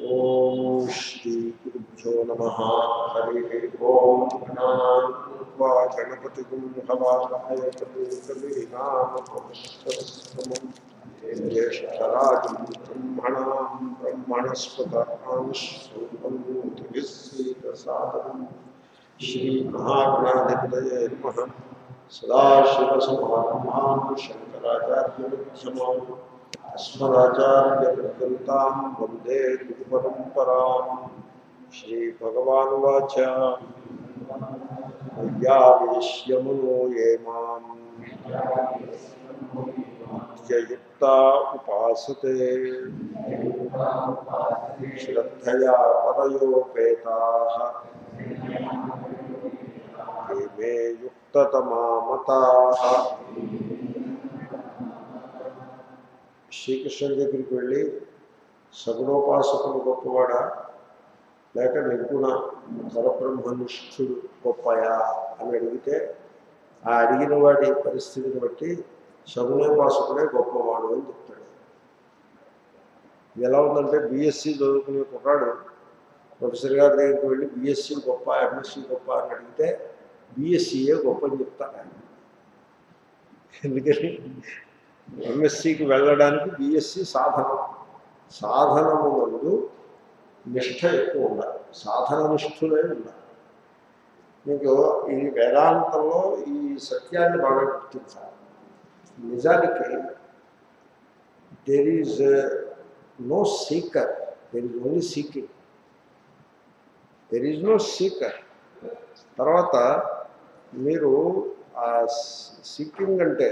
ఓం శ్రీ గురుభ్యో నమ హరి ఓం గణాన్వా గణపతి హవాయ కవీనామం జ్యేష్ఠరాజం బ్రహ్మణాం బ్రహ్మణస్పదాంశూపం శ్రీమహాగణాధిపతయే నమ సదాశివసమారమాం శంకరాచార్యమధ్యమాం అస్మదాచార్యపర్యంతాం వందే గురుపరంపరాం శ్రీభగవానువాచ అయ్యావేశ్యమునో ఏ మాం నిత్యయుక్త ఉపాసతే శ్రద్ధయా పరయోపేతాః ते मे युक्ततमा మతాః శ్రీకృష్ణుడి దగ్గరికి వెళ్ళి సగుణోపాసకుడు గొప్పవాడా లేక నిర్గుణ పరబ్రహ్మనిష్ఠుడు గొప్పయా అని అడిగితే ఆ అడిగిన వాడి పరిస్థితిని బట్టి సగుణోపాసకుడే గొప్పవాడు అని చెప్తాడు ఇది ఎలా ఉందంటే బీఎస్సీ చదువుకునే కుర్రాడు ప్రొఫెసర్ గారి దగ్గరికి వెళ్ళి బీఎస్సీ గొప్ప ఎంఎస్సీ గొప్ప అని అడిగితే బీఎస్సీయే గొప్ప అని చెప్తాను ఆయన ఎందుకని ఎంఎస్సికి వెళ్ళడానికి బీఎస్సీ సాధనం సాధనము ముందు నిష్ఠ ఎక్కువ ఉండాలి సాధన నిష్ఠులే ఉండాలి మీకు ఈ వేదాంతంలో ఈ సత్యాన్ని బాగా గుర్తించాలి నిజానికి there is no seeker there is only seeking there is no seeker తర్వాత మీరు ఆ సీకింగ్ అంటే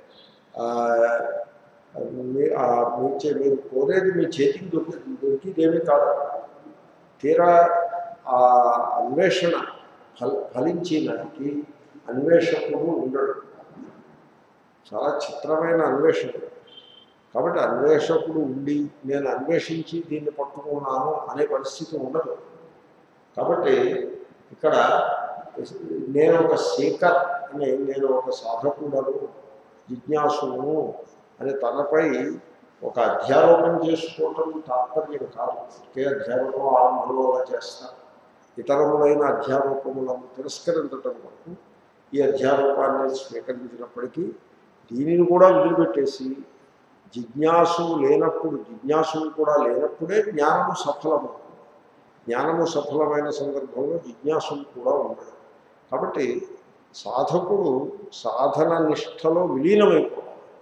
మీ- ఆ మీ చే మీరు కోరేది మీ చేతికి దొరికి దొరికిదేమీ కాదు తీరా ఆ అన్వేషణ ఫల ఫలించినకి అన్వేషకుడు ఉండడు చాలా చిత్రమైన అన్వేషణ కాబట్టి అన్వేషకుడు ఉండి నేను అన్వేషించి దీన్ని పట్టుకున్నాను అనే పరిస్థితి ఉండదు కాబట్టి ఇక్కడ నేను ఒక సీకర్ అని నేను ఒక సాధకుడను జిజ్ఞాసును అని తనపై ఒక అధ్యారోపణ చేసుకోవటం తాత్పర్యం కాదు ఒకే అధ్యారోపం ఆరంభంలో అలా చేస్తా ఇతరములైన అధ్యారోపములను తిరస్కరించటం వరకు ఈ అధ్యారోపాన్ని స్వీకరించినప్పటికీ దీనిని కూడా వదిలిపెట్టేసి జిజ్ఞాసు లేనప్పుడు జిజ్ఞాసులు కూడా లేనప్పుడే జ్ఞానము సఫలమవుతుంది జ్ఞానము సఫలమైన సందర్భంలో జిజ్ఞాసులు కూడా ఉన్నాయి కాబట్టి సాధకుడు సాధన నిష్టలో విలీనమైపోవాలి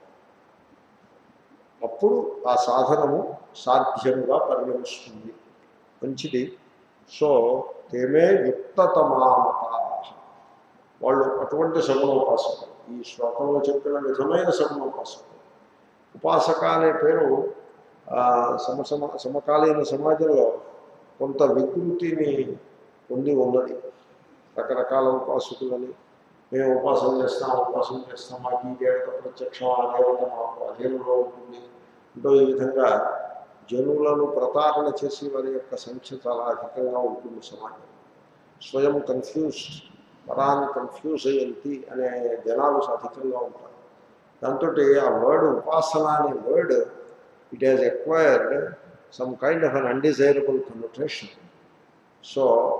అప్పుడు ఆ సాధనము సాధ్యముగా పరిణమిస్తుంది మంచిది సో తేమే యుక్తతమామత వాళ్ళు అటువంటి సగుణోపాసకులు ఈ శ్లోకంలో చెప్పిన విధమైన సగుణోపాసకులు ఉపాసక అనే పేరు ఆ, సమ సమ సమకాలీన సమాజంలో కొంత వికృతిని పొంది ఉన్నది రకరకాల ఉపాసకులని మేము ఉపాసన చేస్తాం ఉపాసన చేస్తాం మాకు ఈ దేవత ప్రత్యక్షం ఆ దేవత మాకు అధీనంలో ఉంటుంది అంటూ ఈ విధంగా జనులను ప్రతారణ చేసి వారి యొక్క సంఖ్య చాలా అధికంగా ఉంటుంది సమాజం స్వయం కన్ఫ్యూజ్డ్ పరాన్ని కన్ఫ్యూజ్ అయ్యింది అనే జనాలు అధికంగా ఉంటారు దాంతో ఆ వర్డ్ ఉపాసన అనే word it has acquired some kind of an undesirable connotation so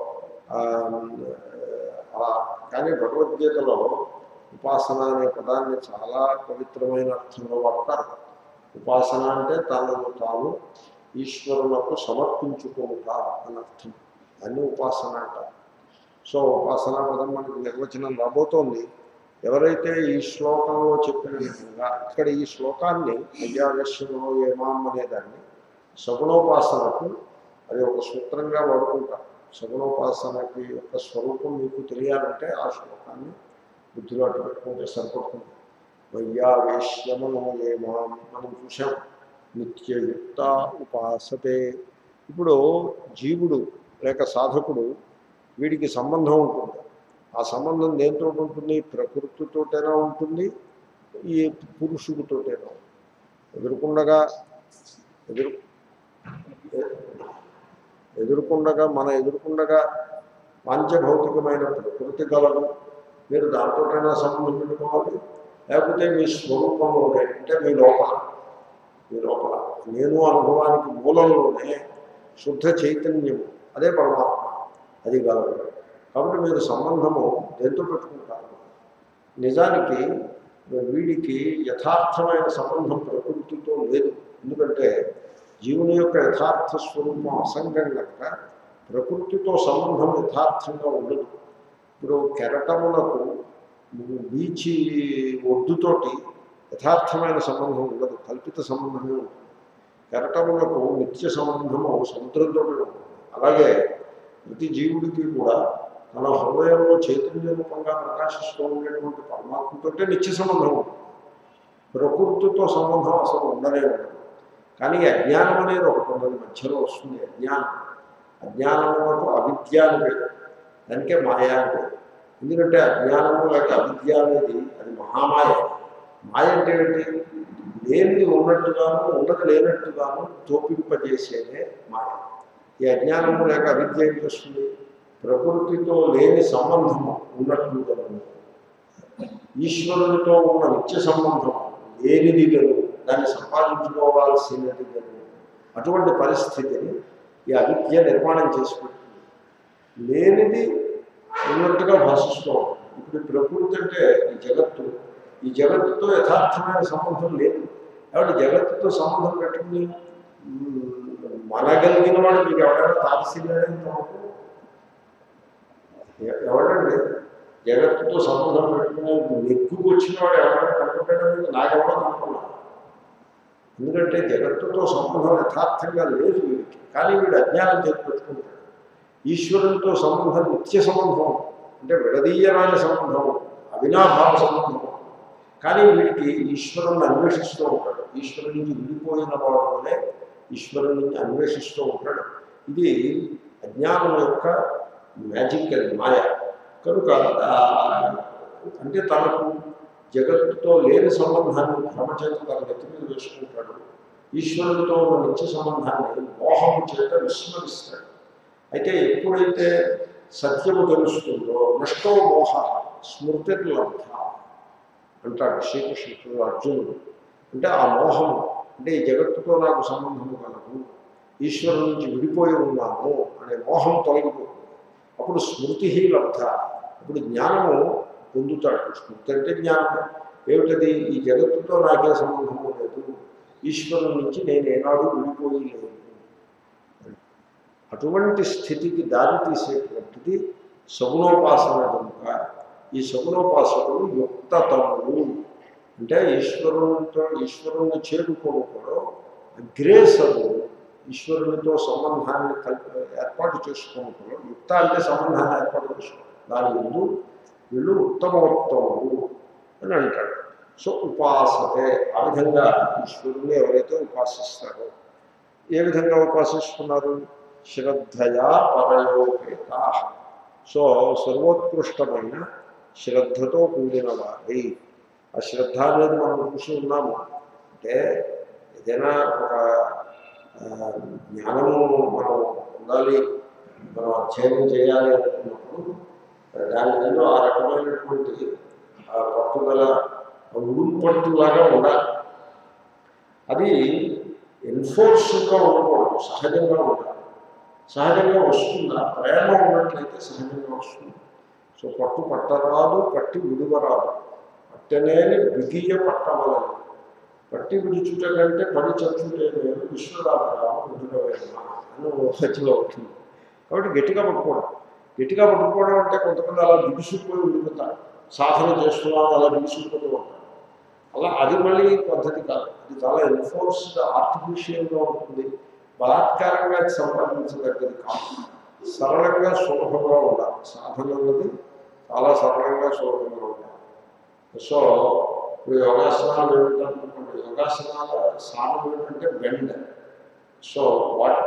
కానీ భగవద్గీతలో ఉపాసన అనే పదాన్ని చాలా పవిత్రమైన అర్థంలో వాడతారు ఉపాసన అంటే తనను తాను ఈశ్వరులకు సమర్పించుకుంటా అని అర్థం దాన్ని ఉపాసన అంటారు సో ఉపాసనా పదం మనకి నిర్వచనం రాబోతోంది ఎవరైతే ఈ శ్లోకంలో చెప్పిన విధంగా ఇక్కడ ఈ శ్లోకాన్ని అయ్యావేశ్యంలో ఏమాం అనేదాన్ని సగుణోపాసనకు అది ఒక సూత్రంగా వాడుకుంటారు సగుణోపాసనకి యొక్క స్వరూపం మీకు తెలియాలంటే ఆ శ్లోకాన్ని బుద్ధిలో అట్టు పెట్టుకుంటే సరిపడుతుంది వయ్యావేశ్యమనో ఏమాం మనం చూసాం నిత్యయుక్త ఉపాసతే ఇప్పుడు జీవుడు లేక సాధకుడు వీడికి సంబంధం ఉంటుంది ఆ సంబంధం దేంతో ఉంటుంది ప్రకృతితోటైనా ఉంటుంది ఈ పురుషుడితోటైనా ఉంటుంది. ఎదుర్కొండగా ఎదురు ఎదుర్కొండగా మన ఎదుర్కొండగా పాంచభౌతికమైన ప్రకృతి గలదు మీరు దాంతోటైనా సంబంధం పెట్టుకోవాలి లేకపోతే మీ స్వరూపంలోనే అంటే మీ లోపల మీ లోపల నేను అనుభవానికి మూలంలోనే శుద్ధ చైతన్యము అదే పరమాత్మ అది కాదు కాబట్టి మీరు సంబంధము దేంతో పెట్టుకుంటారు నిజానికి వీడికి యథార్థమైన సంబంధం ప్రకృతితో లేదు ఎందుకంటే జీవుని యొక్క యథార్థ స్వరూపం అసంగం కనుక ప్రకృతితో సంబంధం యథార్థంగా ఉండదు ఇప్పుడు కెరటములకు బీచి ఒడ్డుతోటి యథార్థమైన సంబంధం ఉండదు కల్పిత సంబంధమే ఉంటుంది కెరటములకు నిత్య సంబంధము సముద్రంతో ఉంటుంది అలాగే ప్రతి జీవుడికి కూడా తన హృదయంలో చైతన్య రూపంగా ప్రకాశిస్తూ ఉండేటువంటి పరమాత్మతోటే నిత్య సంబంధం ఉంటుంది ప్రకృతితో సంబంధం అసలు ఉండనే ఉండదు కానీ ఈ అజ్ఞానం అనేది ఒకటి ఉన్నది మధ్యలో వస్తుంది అజ్ఞానం అజ్ఞానములకు అవిద్య అని పేరు దానికే మాయా అని పేరు ఎందుకంటే అజ్ఞానము లేక అవిద్య అనేది అది మహామాయ మాయ అంటే ఏంటి లేనిది ఉన్నట్టుగాను ఉన్నది లేనట్టుగాను తోపింపజేసేదే మాయ ఈ అజ్ఞానము లేక అవిద్య ఏం చేస్తుంది ప్రకృతితో లేని సంబంధము ఉన్నట్లుగా ఈశ్వరునితో ఉన్న నిత్య సంబంధం లేనిది గను దాన్ని సంపాదించుకోవాల్సినది గను అటువంటి పరిస్థితిని ఈ అవిద్య నిర్మాణం చేసి పెడుతుంది లేనిది ఉన్నట్టుగా భాషిస్తూ ఉంటుంది. ఇప్పుడు ఈ ప్రకృతి అంటే ఈ జగత్తు ఈ జగత్తుతో యథార్థమైన సంబంధం లేదు కాబట్టి జగత్తుతో సంబంధం పెట్టుకుని మ్, మనగలిగిన వాడు మీకు ఎవరైనా తారసిల్లాడంతవరకు ఎ- ఎవడండి జగత్తుతో సంబంధం పెట్టుకుని నెక్కుకు వచ్చిన వాడు ఎవరైనా కనుక్కుంటాడో మీకు నాకెవడో కనుక్కున్నా ఎందుకంటే జగత్తుతో సంబంధం యథార్థంగా లేదు వీడికి కానీ వీడు అజ్ఞానం చేసి పెట్టుకుంటాడు ఈశ్వరునితో సంబంధం నిత్య సంబంధం అంటే విడదీయరాని సంబంధం అవినాభావ సంబంధం కానీ వీడికి ఈశ్వరుని అన్వేషిస్తూ ఉంటాడు ఈశ్వరుని నుంచి విడిపోయిన వాడు వలె ఈశ్వరుని అన్వేషిస్తూ ఉంటాడు ఇది అజ్ఞానం యొక్క మ్యాజిక్ అది మాయ కనుక ఆ, అంటే తనకు జగత్తుతో లేని సంబంధాన్ని భ్రమ చేత తన నెత్తి మీద వేసుకుంటాడు ఈశ్వరుడితో ఉన్న నిత్య సంబంధాన్ని మోహం చేత విస్మరిస్తాడు అయితే ఎప్పుడైతే సత్యము తెలుస్తుందో నష్టో మోహ స్మృతి లబ్ధ అంటాడు శ్రీకృష్ణుడు అర్జునుడు అంటే ఆ మోహం అంటే ఈ జగత్తుతో నాకు సంబంధము కలదు ఈశ్వరుడు నుంచి విడిపోయి ఉన్నాను అనే మోహం తొలగిపోతుంది అప్పుడు స్మృతి లబ్ధ అప్పుడు జ్ఞానము పొందుతాడు స్మృతి అంటే జ్ఞానము ఏమిటది ఈ జగత్తుతో నాకే సంబంధము లేదు ఈశ్వరుని నుంచి నేను ఏనాడు విడిపోయి లేదు అటువంటి స్థితికి దారి తీసేటువంటిది సగుణోపాసన కనుక ఈ సగుణోపాసకుడు యుక్తతములు అంటే ఈశ్వరునితో ఈశ్వరుని చేరుకోవడం గ్రేసరు ఈశ్వరునితో సంబంధాన్ని కల్ప ఏర్పాటు చేసుకోవడం యుక్త అంటే సంబంధాన్ని ఏర్పాటు చేసుకోవడం దాని ముందు వీళ్ళు ఉత్తమోత్తములు అని అంటాడు సో ఉపాసతే ఆ విధంగా ఈశ్వరుని ఎవరైతే ఉపాసిస్తారో ఏ విధంగా ఉపాసిస్తున్నారు శ్రద్ధయా పరయోపేత సో సర్వోత్కృష్టమైన శ్రద్ధతో కూడిన వారి ఆ శ్రద్ధ అనేది మనం చూసి ఉన్నాము అంటే ఏదైనా ఒక ఆ, జ్ఞానము మనం పొందాలి మనం అధ్యయనం చేయాలి అనుకున్నప్పుడు దాని మీద ఆ రకమైనటువంటి ఆ పట్టుదల ఆ ఉడుపు పట్టులాగా ఉండాలి అది ఎన్ఫోర్స్గా ఉండకూడదు సహజంగా ఉండాలి సహజంగా వస్తుందా ప్రేమ ఉన్నట్లయితే సహజంగా వస్తుంది సో పట్టు పట్టరాదు పట్టి విడువరాదు పట్టనేని బిగియ పట్టవలను పట్టి విడుచుట కంటే పడి చచ్చుటే నేను విశ్వరామరావు విడుడవేమా అని మధ్యలో అవుతుంది కాబట్టి గట్టిగా పట్టుకోవడం గట్టిగా పట్టుకోవడం అంటే కొంతమంది అలా బిగుసుకుపోయి ఉండిపోతారు సాధన చేస్తున్నాను అలా బిగుసుకుపోతూ ఉంటారు అలా అది మళ్ళీ పద్ధతి కాదు అది చాలా ఎన్ఫోర్స్డ్ ఆర్టిఫిషియల్గా ఉంటుంది బలాత్కారంగా సంపాదించదగ్గది కాదు సరళంగా సులభంగా ఉండాలి సాధన అన్నది చాలా సరళంగా సులభంగా ఉండాలి సో ఇప్పుడు యోగాసనాలు ఏమిటనుకోండి యోగాసనాల సాధన ఏంటంటే bend so what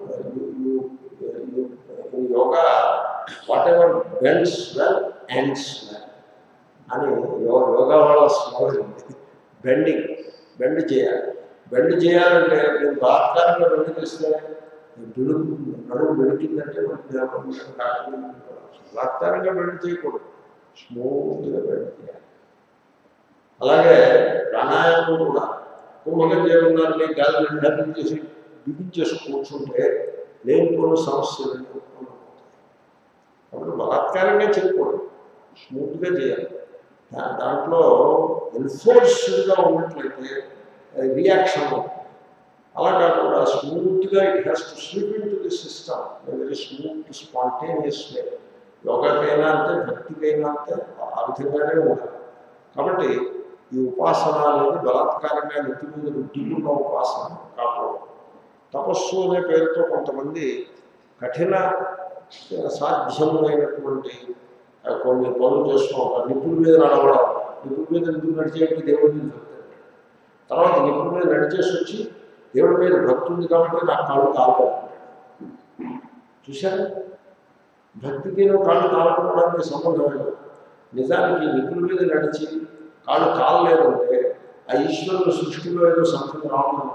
yoga whatever bends well ends well అని యో యోగా వాళ్ళ స్లోగన్ ఉంది బెండింగ్ బెండ్ చేయాలి బెండ్ చేయాలంటే మీరు బలాత్కారంగా బెండ్ చేస్తే బిడు నడుము బెడికిందంటే మనకి బలాత్కారంగా బెండ్ చేయకూడదు స్మూత్గా బెండ్ చేయాలి అలాగే ప్రాణాయామం కూడా కుంభకం చేయమన్నారని గాలి నిండా చేసి బిగించేసి కూర్చుంటే లేనిపోయిన సమస్యలన్నీ ఉత్పన్నమవుతాయి కాబట్టి బలాత్కారంగా చేయకూడదు స్మూత్గా చేయాలి దా- దాంట్లో ఎన్ఫోర్స్డ్గా ఉన్నట్లయితే రియాక్షన్ అలా కాకుండా స్మూత్గా it has to slip into the system very smooth spontaneous way యోగాకైనా అంతే భక్తికైనా అంతే ఆ విధంగానే ఉండాలి కాబట్టి ఈ ఉపాసన అనేది బలాత్కారంగా నెత్తి మీద రుద్దుకున్న ఉపాసన కాకూడదు తపస్సు అనే పేరుతో కొంతమంది కఠిన సాధ్యమైనటువంటి ఆ, కొన్ని పనులు చేస్తూ ఉంటారు నిప్పుల మీద నడవడం నిప్పుల మీద ఎందుకు నడిచేయండి దేవుడి మీద భక్తి అంటాడు. తర్వాత నిప్పుల మీద నడిచేసి వచ్చి దేవుడి మీద భక్తి ఉంది కాబట్టి నాకు కాళ్ళు కావాలి చూశారు భక్తికి కాళ్ళు కాలకపోవడానికి సంబంధం లేదు నిజానికి నిప్పుల మీద నడిచి కాళ్ళు కాలలేదంటే ఆ ఈశ్వరుడు సృష్టిలో ఏదో సంథింగ్ రావడం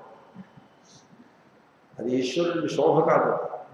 అది ఈశ్వరుడికి శోభ కాదు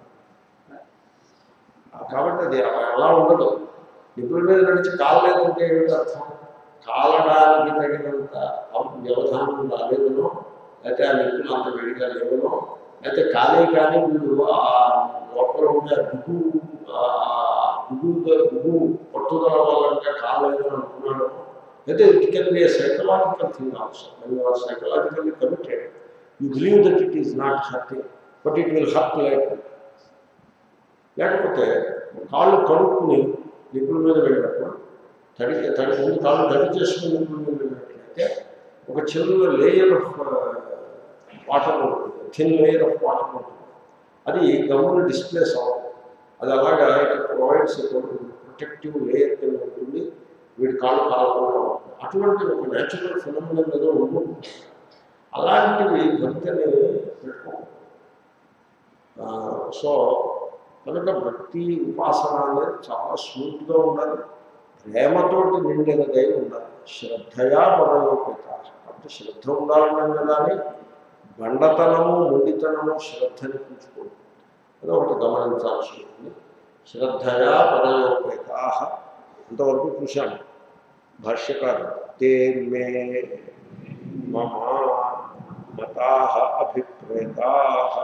కాబట్టి అది అలా ఉండదు నిపుల మీద నడిచి కాలలేదంటే ఏమిటి అర్థం కాలడానికి తగినంత వ్యవధానం రాలేదనో లేకపోతే ఆ నిప్పులు అంత వేడిగా లేవనో లేకపోతే కాలే కానీ వీళ్ళు ఆ లోపల ఉండే ఆ దిగు ఆ దిగు దిగు పట్టుదల వల్ల కాలేదని అనుకున్నాడు అయితే it can be psychological thing also you are psychologically committed you believe that it is not hurting but it will hurt like లేకపోతే కాళ్ళు కడుక్కుని నిప్పుల మీద వెళ్ళినప్పుడు తడి తడి ముందు కాళ్ళు తడి చేసుకుని నిప్పుల మీద వెళ్ళినట్లయితే ఒక చిన్న లేయర్ ఆఫ్ వాటర్ ఉంటుంది థిన్ లేయర్ ఆఫ్ వాటర్ ఉంటుంది అది గమ్మును డిస్ప్లేస్ అవ్వదు అది అలాగా ఇట్ ప్రొవైడ్స్ ప్రొటెక్టివ్ లేయర్ కింద ఉంటుంది వీడి కాళ్ళు కాలకుండా ఉంటుంది అటువంటి ఒక న్యాచురల్ ఫినమినల్ ఏదో ఉంటుంది అలాంటివి భక్తిని పెట్టుకోకూడదు ఆ, సో కనుక భక్తి ఉపాసన అనేది చాలా స్మూత్గా ఉండాలి ప్రేమతోటి నిండినదై ఉండాలి శ్రద్ధయా పరలోపిత కాబట్టి శ్రద్ధ ఉండాలన్నాం కదా అని బండతనము మొండితనము శ్రద్ధని పుంజుకోండి అది ఒకటి గమనించాల్సి ఉంటుంది శ్రద్ధయా పరయోపేత ఇంతవరకు చూశాను భాష్యకారు తే మే మమ మతా అభిప్రేతా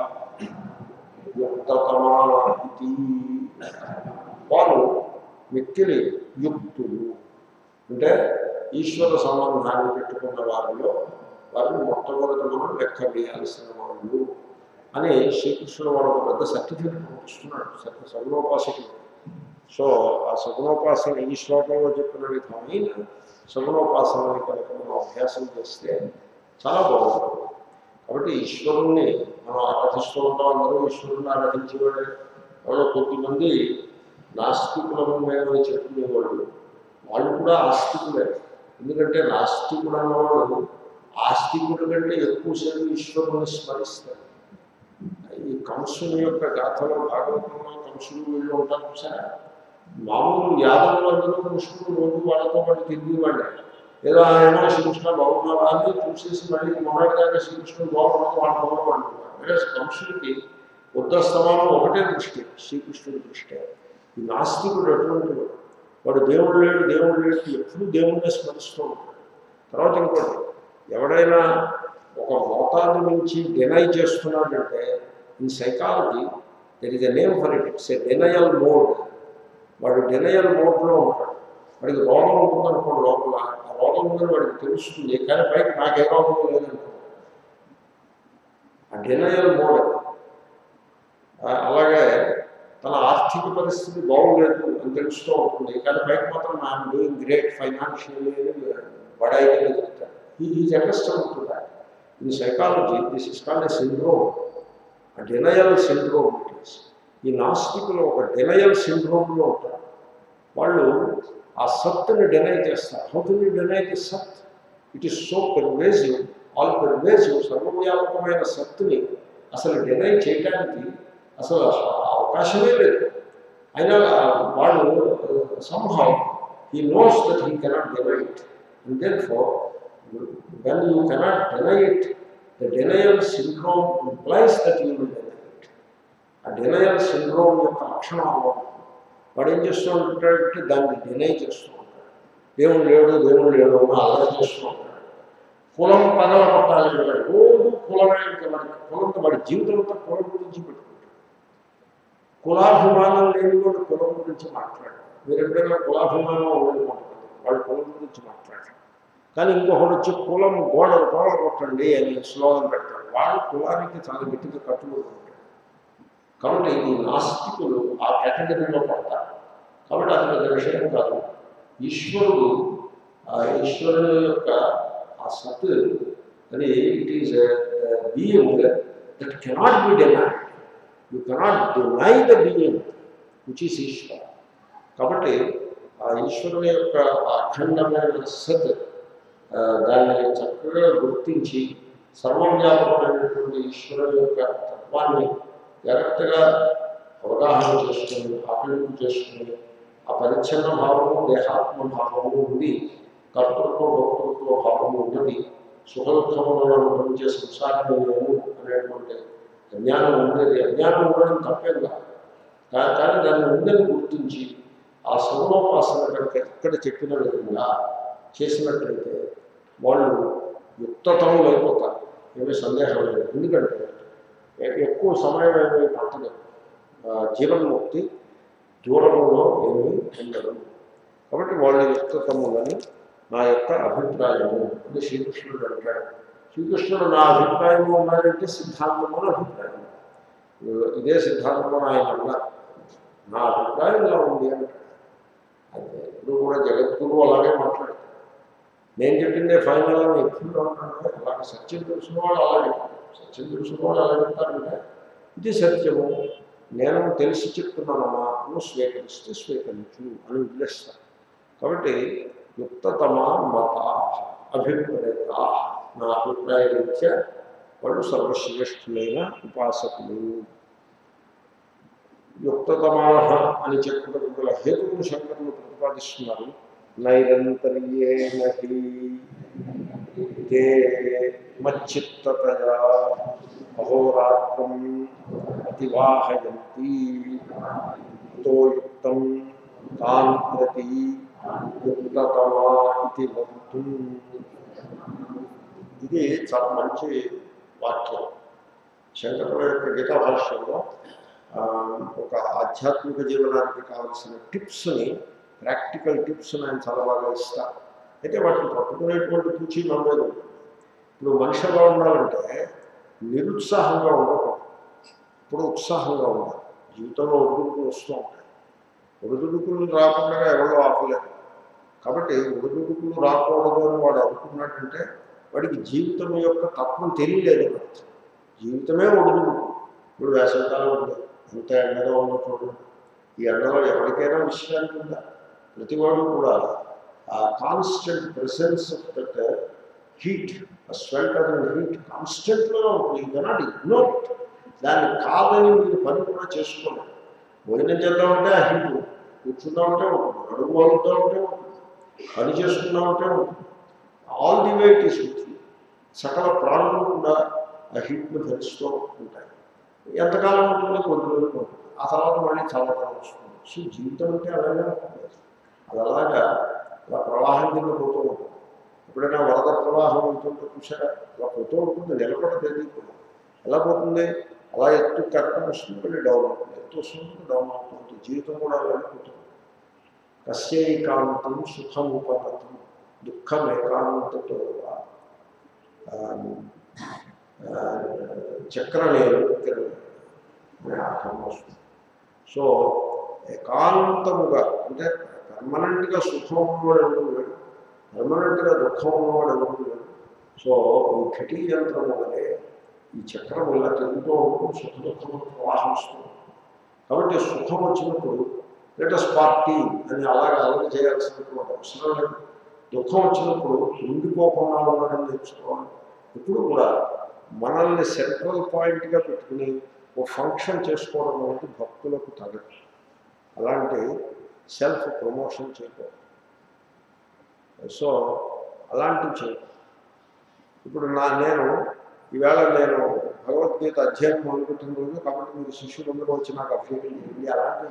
యుక్తతమా ఇది వారు మిక్కిలి యుక్తులు అంటే ఈశ్వర సంబంధాన్ని పెట్టుకున్న వారిలో వారిని మొట్టమొదటి మనం లెక్క వేయాల్సిన వాళ్ళు అని శ్రీకృష్ణుడు వాళ్ళకు పెద్ద సర్టిఫికెట్ పంపిస్తున్నాడు సత్య సగుణోపాసకులు సో ఆ సగుణోపాసన ఈ శ్లోకంలో చెప్పిన విధమైన సగుణోపాసనని కనుక మనం అభ్యాసం చేస్తే చాలా బాగుంటుంది కాబట్టి ఈశ్వరుణ్ణి మనం ఆరాధిస్తూ ఉంటాం అందరూ ఈశ్వరుణ్ణి ఆరాధించేవాడే వాళ్ళు కొద్దిమంది నాస్తికులను మేము చెప్పుకునేవాళ్ళు వాళ్ళు కూడా ఆస్తికులే ఎందుకంటే నాస్తికుడు అన్నవాడు ఆస్తికుడు కంటే ఎక్కువసేపు ఈశ్వరుని స్మరిస్తారు ఈ కంసుని యొక్క గాథలో భాగవతంలో కంసుడు వీళ్ళు ఉంటారు సార్ మామూలు యాదవులు అందరూ కృష్ణుడు రోజు వాళ్ళతో పాటు తిరిగి వాళ్ళే ఏదో ఆయన శ్రీకృష్ణ బాగున్నావా అని చూసేసి మళ్ళీ మొన్నటిదాకా శ్రీకృష్ణుడు బాగున్నాడు వాళ్ళ బాగున్నాడు అంటున్నారు వేరే కంసుడికి ఉద్దస్తమానం ఒకటే దృష్టి శ్రీకృష్ణుడి దృష్టి ఈ నాస్తికుడు అటువంటి వాడు. వాడు దేవుడు లేడు దేవుడు లేడు ఎప్పుడు దేవుడిని స్మరిస్తూ ఉంటాడు తర్వాత ఇంకోటి ఎవడైనా ఒక మోతాదు నుంచి డినై చేస్తున్నాడంటే in psychology there is a name for it it's a denial mode వాడు డెనయల్ మోడ్లో ఉంటాడు వాడికి రోగం ఉంటుందనుకోండి లోపల ఆ రోగం ఉందని వాడికి తెలుస్తుంది కానీ పైకి నాకే రోగం లేదనుకో ఆ డెనయల్ మోడ్ అది. ఆ, అలాగే తన ఆర్థిక పరిస్థితి బాగోలేదు అని తెలుస్తూ ఉంటుంది కానీ పైకి మాత్రం ఐఎమ్ డూయింగ్ గ్రేట్ ఫైనాన్షియల్లీ అని బడాయిగా చెప్తాడు he is accustom to that in psychology this is called a syndrome ah denial syndrome it is ఈ నాస్తికులు ఒక డెనయల్ సిండ్రోమ్లో ఉంటారు వాళ్ళు ఆ సత్తుని డెనై చేస్తారు how can you deny the sat it is so pervasive all pervasive సర్వవ్యాపకమైన సత్తుని అసలు డెనై చేయడానికి అసలు అవకాశమే లేదు అయినా వాడు somehow he knows that he cannot deny it and then for when you cannot deny it the denial syndrome implies that you will deny it ఆ డెనయల్ సిండ్రోమ్ యొక్క లక్షణం అలా ఉంటుంది. వాడు ఏం చేస్తూ ఉంటాడంటే దాన్ని డినై చేస్తూ ఉంటాడు దేవుడు లేడు దేవుడు లేడు అని అలా చేస్తూ ఉంటాడు కులం పగల పట్టాలి అంటాడు రోజు కులమే ఇంకా మనకి కులంతో వాడి జీవితం అంతా కులం గురించి పెట్టుకుంటాడు కులాభిమానం లేని వాడు కులం గురించి మాట్లాడారు మీరు ఎప్పుడైనా కులాభిమానం ఉండదు వాళ్ళు కులం గురించి మాట్లాడారు కానీ ఇంకొకడు వచ్చి కులం గోడ గోడ కొట్టండి అని స్లోగన్ పెడతాడు వాడు కులానికి చాలా గట్టిగా కట్టుబడి ఉంటాడు కాబట్టి ఈ నాస్తికులు ఆ కేటగిరీలో పడతారు కాబట్టి అది పెద్ద విషయం కాదు ఈశ్వరుడు ఆ ఈశ్వరుడు యొక్క ఆ సత్ అది it is being that cannot be denied you cannot deny the being which is Ishwar కాబట్టి ఆ ఈశ్వరుని యొక్క ఆ అఖండమైన సత్ ఆ, దాన్ని చక్కగా గుర్తించి సర్వవ్యాపకమైనటువంటి ఈశ్వరుని యొక్క తత్వాన్ని జాగ్రత్తగా అవగాహన చేసుకుని ఆకలింపు చేసుకుని ఆ పరిచ్ఛన్న భావము దేహాత్మ భావము ఉంది కర్తృత్వ భక్తృత్వ భావము ఉన్నది సుఖదుఖములను అనుభవించే సంసారం నేను అనేటువంటి అజ్ఞానం ఉండేది అజ్ఞానం ఉండడం తప్పేం కాదు కా- కానీ దాన్ని ఉందని గుర్తించి ఆ సర్వోపాసన కనుక ఇక్కడ చెప్పిన విధంగా చేసినట్లయితే వాళ్ళు యుక్తతములు అయిపోతారు ఏమీ సందేహం లేదు ఎందుకంటే ఎ- ఎక్కువ సమయం ఏమీ పట్టదు ఆ, జీవన్ముక్తి దూరంలో ఏమీ ఉండదు కాబట్టి వాళ్ళ యుక్తతములని నా యొక్క అభిప్రాయము అని శ్రీకృష్ణుడు అంటాడు శ్రీకృష్ణుడు నా అభిప్రాయము ఉన్నాడంటే సిద్ధాంతము అని అభిప్రాయం ఇదే సిద్ధాంతం అని ఆయన అన్నారు నా అభిప్రాయం ఇలా ఉంది అంటాడు అయితే ఇప్పుడు కూడా జగద్గురు అలాగే మాట్లాడతాడు నేను చెప్పిందే ఫైనల్ అని ఎప్పుడు అంటున్నాను అలాగే సత్యం తెలిసిన వాళ్ళు అలా చెప్తారు సత్యం తెలిసిన వాళ్ళు అలా చెప్తారంటే ఇది సత్యము నేను తెలిసి చెప్తున్నానమ్మా నువ్వు స్వీకరిస్తే స్వీకరించు అని వదిలేస్తాను కాబట్టి యుక్తతమ మత అభిప్రేత నా అభిప్రాయ రీత్యా వాళ్ళు సర్వశ్రేష్ఠులైన ఉపాసకులు యుక్తతమాహ అని చెప్పుటకు గల హేతువును శంకరులు ప్రతిపాదిస్తున్నారు నైరంతర్యేణ హి తే మచ్చిత్తతయా అహోరాత్రం అతివాహయంతి తో యుక్తం తాన్ ప్రతి యుక్తతమా ఇది వక్తుం ఇది చాలా మంచి వాక్యం శంకరుల యొక్క గీతా భాష్యంలో ఆ, ఒక ఆధ్యాత్మిక జీవనానికి కావలసిన టిప్స్ని ప్రాక్టికల్ టిప్స్ని ఆయన చాలా బాగా ఇస్తారు అయితే వాటిని పట్టుకునేటువంటి పూచి నమ్మేది ఉంటుంది. ఇప్పుడు మనిషి ఎలా ఉండాలంటే నిరుత్సాహంగా ఉండకూడదు ఇప్పుడు ఉత్సాహంగా ఉండాలి జీవితంలో ఒడిదుడుకులు వస్తూ ఉంటాయి ఒడిదుడుకులు రాకుండా ఎవరో ఆపలేరు కాబట్టి ఒడిదుడుకులు రాకూడదు అని వాడు అనుకున్నాడంటే వాడికి జీవితం యొక్క తత్వం తెలియలేదు అని అర్థం. జీవితమే ఒడిదుడుకు ఇప్పుడు వేసవికాలం ఉంది ఎంత ఎండగా ఉందో చూడండి ఈ ఎండలో ఎవరికైనా విశ్రాంతి ఉందా ప్రతివాడు కూడా ఆ constant presence of that heat ah swelter and heat కాన్స్టెంట్గా ఉంటుంది యూ కెనాట్ ఇగ్నోర్ దాన్ని కాదని మీరు పని కూడా చేసుకోలేదు భోజనం చేద్దాం ఉంటే ఆ హీట్ కూర్చుందా ఉంటే ఉంటుంది అడుగు వాడుతూ ఉంటే ఉంటుంది పని చేసుకుందా ఉంటే ఉంటుంది all the way it is with సకల ప్రాణులు కూడా ఆ హీట్ను భరిస్తూ ఉంటాయి ఎంతకాలం ఉంటుంది కొద్ది రోజులు ఉంటుంది ఆ తర్వాత మళ్ళీ చల్లదనం వస్తుంది సో జీవితం అంటే అలాగే ఉంటుంది అది అలాగా అలా ప్రవాహం కింద పోతూ ఉంటుంది ఎప్పుడైనా వరద ప్రవాహం అవుతుంటే చూసారా అలా పోతూ ఉంటుంది నిలబడ తెలియకుండా ఎలా పోతుంది అలా ఎత్తు కరెక్ట్ వస్తుంది మళ్ళీ డౌన్ అవుతుంది ఎత్తు వస్తుంది డౌన్ అవుతుంది జీవితం కూడా అలాగే పోతుంది కస్యైకాంతం సుఖం ఉపగతం దుఃఖం ఏకాంతతో చక్రలేదు అర్థం వస్తుంది సో ఏకాంతముగా అంటే పర్మనెంట్గా సుఖం ఉన్నవాడు ఎవరు లేడు పర్మనెంట్గా దుఃఖం ఉన్నవాడు ఎవరు లేడు సో ఈ ఘటీ యంత్రం వల్లే ఈ చక్రం ఇలా తిరుగుతూ ఉంటుంది సుఖ దుఃఖము ప్రవాహం వస్తుంది కాబట్టి సుఖం వచ్చినప్పుడు లేటెస్ట్ పార్టీ అని అలాగే అలవాటు చేయాల్సినటువంటి అవసరం లేదు దుఃఖం వచ్చినప్పుడు ఉండిపోకుండా ఉండడం నేర్చుకోవాలి ఇప్పుడు కూడా మనల్ని సెంట్రల్ పాయింట్గా పెట్టుకుని ఓ ఫంక్షన్ చేసుకోవడం అనేది భక్తులకు తగదు అలాంటి సెల్ఫ్ ప్రమోషన్ చేయకూడదు సో అలాంటివి చేయకూడదు ఇప్పుడు నా నేను ఈవేళ నేను భగవద్గీత అధ్యయనం మొదలుపెట్టిన రోజు కాబట్టి మీరు శిష్యులందరూ వచ్చి నాకు అభ్యర్థం చేయండి అలాంటివి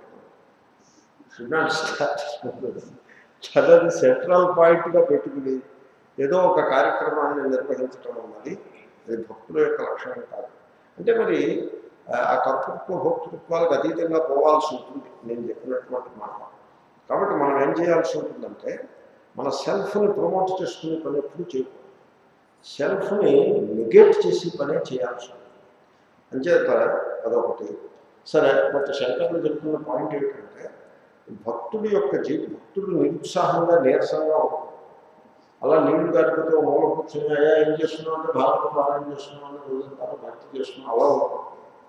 మొదలుపెట్టుకోండి చదవది సెంట్రల్ పాయింట్గా పెట్టుకుని ఏదో ఒక కార్యక్రమాన్ని నిర్వహించడం అన్నది అది భక్తుల యొక్క లక్షణం కాదు అంటే మరి ఆ కర్తృత్వ భోక్తృత్వాలకు అతీతంగా పోవాల్సి ఉంటుంది నేను చెప్పినటువంటి మాట కాబట్టి మనం ఏం చేయాల్సి ఉంటుందంటే మన సెల్ఫ్ని ప్రమోట్ చేసుకునే పని ఎప్పుడు చేయకూడదు సెల్ఫ్ని నెగెట్ చేసి పనే చేయాల్సి ఉంటుంది అంచేత అదొకటి సరే బట్ శంకర్లు చెప్తున్న పాయింట్ ఏంటంటే భక్తుడి యొక్క జీవి భక్తుడు నిరుత్సాహంగా నీరసంగా ఉంటుంది అలా నీళ్లు గడిపితే మూల కూర్చొని అయ్యా ఏం చేస్తున్నావు అంటే భారతం పారాయణ చేస్తున్నావు అని రోజంతా భక్తి చేస్తున్నాం అలా ఉంటుంది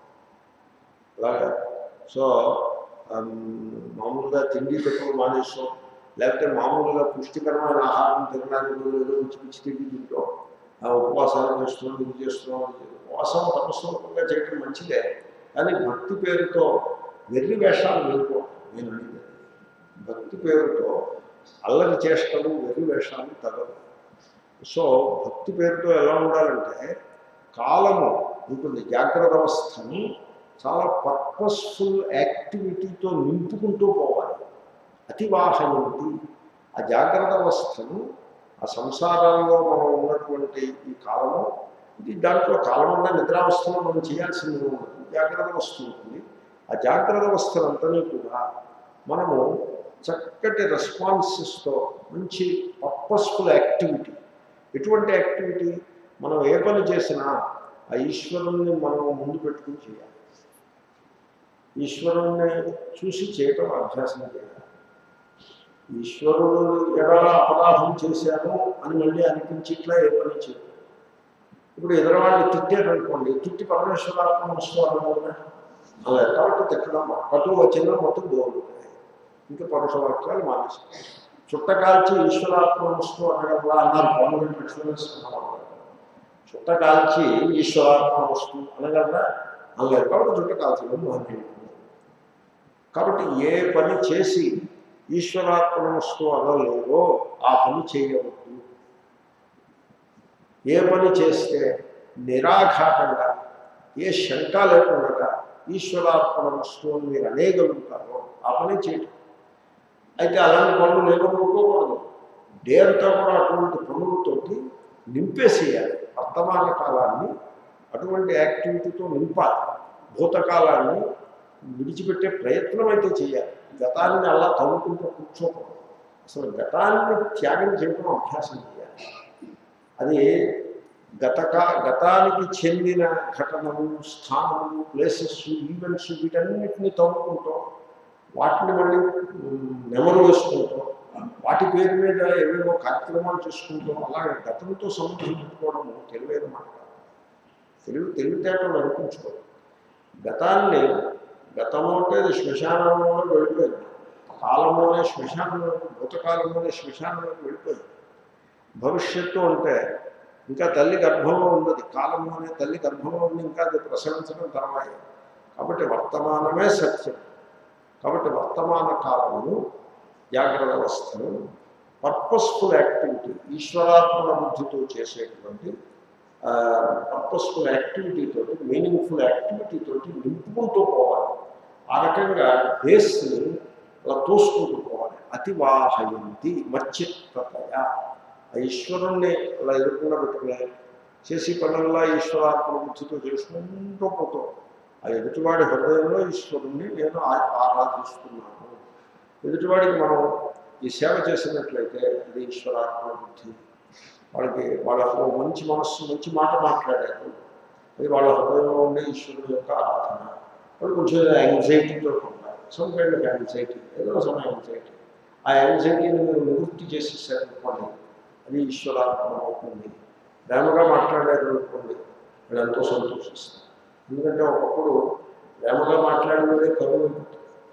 అలాగే సో ఆమ్, మామూలుగా తిండి పెట్టుకుని మానేస్తాం లేకపోతే మామూలుగా పుష్టికరమైన ఆహారం తినడానికి ఏదో పిచ్చి పిచ్చి తిండి తింటాం ఆ ఉపవాసాలు చేస్తున్నాం ఇది చేస్తున్నాం అది చేస్తున్నాం. ఉపవాసం తపస్సుగా చేయడం మంచిదే కానీ భక్తి పేరుతో వెర్రి వేషాలు వేరుకో నేను అడిగేది భక్తి పేరుతో అల్లరి చేష్టలు వెర్రి వేషాలు తగవు సో భక్తి పేరుతో ఎలా ఉండాలంటే కాలము ఉంటుంది జాగ్రత్త అవస్థని చాలా పర్పస్ఫుల్ యాక్టివిటీతో నింపుకుంటూ పోవాలి అతివాహయంతి ఆ జాగ్రత్త అవస్థను ఆ సంసారంలో మనం ఉన్నటువంటి ఈ కాలము ఇది దాంట్లో కాలం ఉన్న నిద్రావస్థలో మనం చేయాల్సింది ఉంటుంది జాగ్రత్త అవస్థ ఉంటుంది ఆ జాగ్రత్త అవస్థలంతని కూడా మనము చక్కటి రెస్పాన్సెస్తో మంచి పర్పస్ఫుల్ యాక్టివిటీ ఎటువంటి యాక్టివిటీ మనం ఏ పని చేసినా ఆ ఈశ్వరుణ్ణి మనం ముందు పెట్టుకుని చేయాలి ఈశ్వరుణ్ణి చూసి చేయటం అభ్యాసం చేయాలి ఈశ్వరుడు ఎడల అపరాధం చేశాను అని మళ్ళీ అనిపించిట్లా ఏ పని చేయదు ఇప్పుడు ఎదురవాడిని తిట్టారనుకోండి తిట్టి పరమేశ్వరాత్మ వస్తున్నారు అలా కాబట్టి తిట్టడం కటు వచ్చిన మొత్తం గోలు ఇంకా పరుషవాక్యాలు మానేసి చుట్ట కాల్చి ఈశ్వరాత్మ వస్తు అనగలరా అన్నారు గవర్నమెంట్ ఎక్స్పీరియన్స్ చుట్ట కాల్చి ఈశ్వరాత్మ వస్తు అనగలరా అనలేదు కాబట్టి చుట్ట కాల్చడం మానేయండి కాబట్టి ఏ పని చేసి ఈశ్వరాత్మ వస్తు అనలేదో ఆ పని చేయవద్దు ఏ పని చేస్తే నిరాఘాటంగా ఏ శంక లేకుండా ఈశ్వరాత్మ వస్తు అని మీరు అనేయగలుగుతారో ఆ పని చేయటం అయితే అలాంటి పనులు లేకపోకూడదు డేరుతో కూడా అటువంటి పనులతోటి నింపేసేయాలి వర్తమాన కాలాన్ని అటువంటి యాక్టివిటీతో నింపాలి భూతకాలాన్ని విడిచిపెట్టే ప్రయత్నం అయితే చేయాలి గతాన్ని అలా తవ్వుకుంటూ కూర్చోకూడదు అసలు గతాన్ని త్యాగం చేయడం అభ్యాసం చేయాలి అది గతకా గతానికి చెందిన ఘటనలు స్థానములు ప్లేసెస్ ఈవెంట్స్ వీటన్నిటిని తవ్వుకుంటూ వాటిని మళ్ళీ నెమరు వేసుకుంటూ వాటి పేరు మీద ఏవేవో కార్యక్రమాలు చేసుకుంటూ అలాగే గతంతో సంబంధం పెట్టుకోవడము తెలివైన మాట కాదు. తెలివి తెలివితేటలు అనిపించుకోవడం గతాన్ని గతము అంటే అది శ్మశానంలో వెళ్ళిపోయింది కాలంలోనే శ్మశానంలో భూతకాలంలోనే శ్మశానంలోకి వెళ్ళిపోయింది భవిష్యత్తు అంటే ఇంకా తల్లి గర్భంలో ఉన్నది కాలంలోనే తల్లి గర్భంలో ఉంది ఇంకా అది ప్రసవించడం తర్వాత కాబట్టి వర్తమానమే సత్యం కాబట్టి వర్తమాన కాలమును జాగ్రత్త అవస్థను పర్పస్ఫుల్ యాక్టివిటీ ఈశ్వరాత్మక బుద్ధితో చేసేటువంటి పర్పస్ఫుల్ యాక్టివిటీ తోటి మీనింగ్ఫుల్ యాక్టివిటీ తోటి నింపుకుంటూ పోవాలి ఆ రకంగా బేస్ని అలా తోసుకుంటూ పోవాలి అతివాహయంతి మచ్చిత్తతయ ఆ ఈశ్వరుణ్ణి అలా ఎదుర్కొండ పెట్టుకుని చేసి పనుల్లో ఈశ్వరాత్మ బుద్ధితో చేసుకుంటూ పోతూ ఆ ఎదుటివాడి హృదయంలో ఈశ్వరుణ్ణి నేను ఆ- ఆరాధిస్తున్నాను ఎదుటివాడికి మనం ఈ సేవ చేసినట్లయితే అది ఈశ్వరాత్మ బుద్ధి వాళ్ళకి వాళ్ళ ఓ మంచి మనస్సు మంచి మాట మాట్లాడారు అది వాళ్ళ హృదయంలో ఉండే ఈశ్వరుడు యొక్క ఆరాధన వాళ్ళు కొంచెం యాంగ్జైటీతో ఉంటారు సమ్ కైండ్ ఆఫ్ యాంగ్జైటీ ఏదో సమ్ యాంగ్జైటీ ఆ యాంగ్జైటీని మీరు నివృత్తి చేసేసారనుకోండి అది ఈశ్వరాత్మ అవుతుంది ప్రేమగా మాట్లాడారు అనుకోండి వాళ్ళు ఎంతో సంతోషిస్తారు ఎందుకంటే ఒకప్పుడు ప్రేమగా మాట్లాడేవాడే కరువు అయిపోతుంది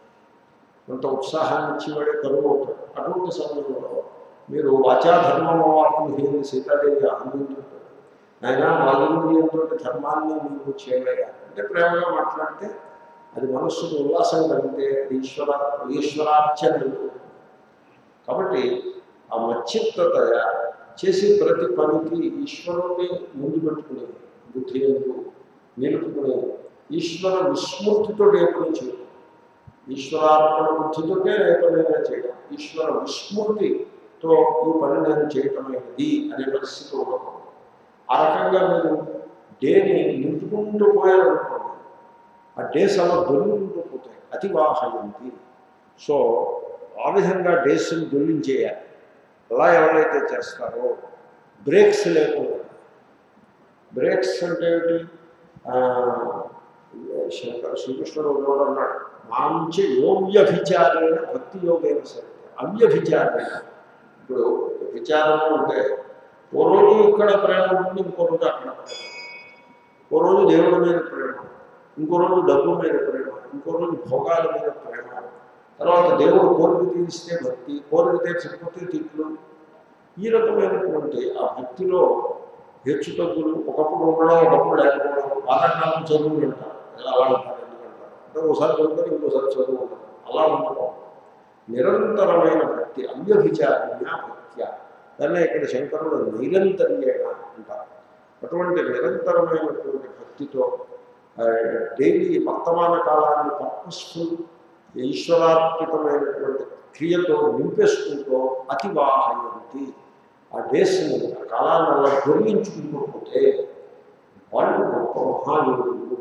కొంత ఉత్సాహాన్ని ఇచ్చేవాడే కరువు అవుతాడు అటువంటి సమయంలో మీరు వాచాధర్మవాత్మహీన సీతాదేవి ఆనందించుంటారు ఆయన వాల్మీయంతో ధర్మాన్ని మీరు చేయలేగా అంటే ప్రేమగా మాట్లాడితే అది మనస్సుకు ఉల్లాసం కలిగితే అది ఈశ్వర ఈశ్వరార్చన అయిపోతుంది కాబట్టి ఆ మచ్చిత్తత చేసే ప్రతి పనికి ఈశ్వరుణ్ణి ముందు పెట్టుకుని బుద్ధి ఎందు నిలుపుకుని ఈశ్వర విస్మృతితో ఏ పని చేయడం ఈశ్వరార్పణ బుద్ధితోటే ఏ పనైనా చేయడం ఈశ్వర విస్మృతితో ఈ పని నేను చేయటమైనది అనే పరిస్థితి ఉండకూడదు ఆ రకంగా మీరు డేని నింపుకుంటూ పోయారనుకోండి ఆ డేస్ అలా దొల్లుకుంటూ పోతాయి అతివాహయంతి సో ఆ విధంగా డేస్ని దొల్లించేయాలి అలా ఎవరైతే చేస్తారో బ్రేక్స్ లేకుండా బ్రేక్స్ అంటే ఏమిటి ఆ, శంకర శ్రీకృష్ణుడు ఒకడు అన్నాడు మాంచి యోగ్యభిచారైన భక్తి యోగైన సరే అవ్యభిచారైన ఇప్పుడు విచారము అంటే ఓ రోజు ఇక్కడ ప్రేమ ఉంటుంది ఇంకో రోజు అక్కడ ప్రేమ ఓ రోజు దేవుడి మీద ప్రేమ ఇంకో రోజు డబ్బు మీద ప్రేమ ఇంకో రోజు భోగాల మీద ప్రేమ తర్వాత దేవుడు కోరిక తీరిస్తే భక్తి కోరిక తీర్చకపోతే తిట్లు ఈ రకమైనటువంటి ఆ భక్తిలో హెచ్చు తగ్గులు ఒకప్పుడు ఉండడం ఒకప్పుడు లేకపోవడం వారాకాలం చదువు అంటారు అలా అంటారు ఎందుకంటారు అంటే ఒకసారి చదువుతారు ఇంకోసారి చదువు ఉంటారు అలా ఉండడం నిరంతరమైన భక్తి అవ్యభిచారణ భక్త్య దాన్నే ఇక్కడ శంకరుడు నైరంతర్యేణ అంటారు అటువంటి నిరంతరమైనటువంటి భక్తితో డైలీ వర్తమాన కాలాన్ని పర్పస్ఫుల్ ఈశ్వరార్పితమైనటువంటి క్రియతో నింపేసుకుంటూ అతివాహయంతి ఆ డేస్ని ఆ కాలాన్ని అలా దొరికించుకుంటూ పోతే వాళ్ళు గొప్ప మహాయోగులు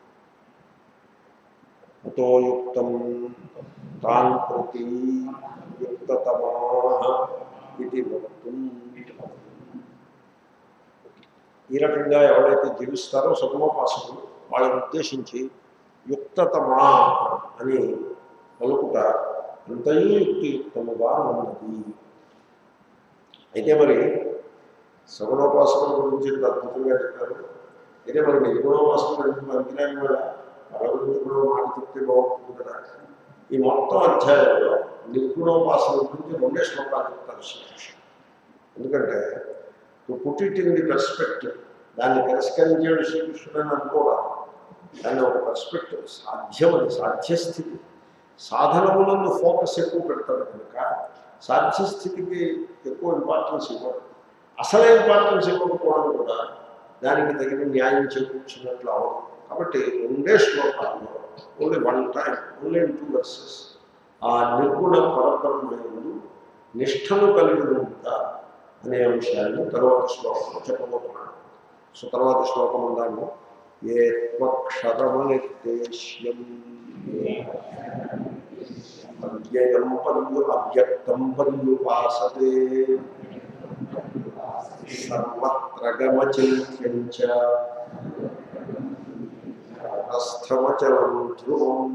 అతోయుక్తం తాన్ ప్రతి యుక్తతమా ఇది వక్తుం ఈ రకంగా ఎవరైతే జీవిస్తారో సగుణోపాసకులు వాళ్ళని ఉద్దేశించి యుక్తతమా అని పలుకుట అంతయు యుక్తియుక్తముగా ఉన్నది అయితే మరి సగుణోపాసన గురించి ఇంత అద్భుతంగా చెప్పారు అయితే మరి నిర్గుణోపాసన ఎందుకు మంత్రాన్ని వల్ల వాళ్ళ గురించి కూడా మాట చెప్తే బాగుంటుంది కదా ఈ మొత్తం అధ్యాయంలో నిర్గుణోపాసన గురించి రెండే శ్లోకాలు చెప్తారు శ్రీకృష్ణ ఎందుకంటే to put it in the perspective దాన్ని తిరస్కరించాడు శ్రీకృష్ణుడు అని అనుకోవాలి దాన్ని ఒక పర్స్పెక్టివ్ సాధ్యం అది సాధ్యస్థితి సాధనములను ఫోకస్ ఎక్కువ పెడతాడు కనుక సాధ్యస్థితికి ఎక్కువ ఇంపార్టెన్స్ ఇవ్వడు అసలే ఇంపార్టెన్స్ ఇవ్వకపోవడం కూడా దానికి తగిన న్యాయం చేకూర్చినట్లు అవ్వదు కాబట్టి రెండే శ్లోకాల్లో only one time only two verses ఆ నిర్గుణ పరబ్రహ్మయందు నిష్ఠను కలిగి ఉంటా అనే అంశాన్ని తర్వాత శ్లోకంలో చెప్పబోతున్నాను సో తర్వాత శ్లోకం ఉందాము ఏ త్వక్షరమనిర్దేశ్యం అవ్యయం పర్యు అవ్యక్తం పర్యుపాసతే సర్వత్ర గమచింత్యం చ హస్తమచలం ధ్రువం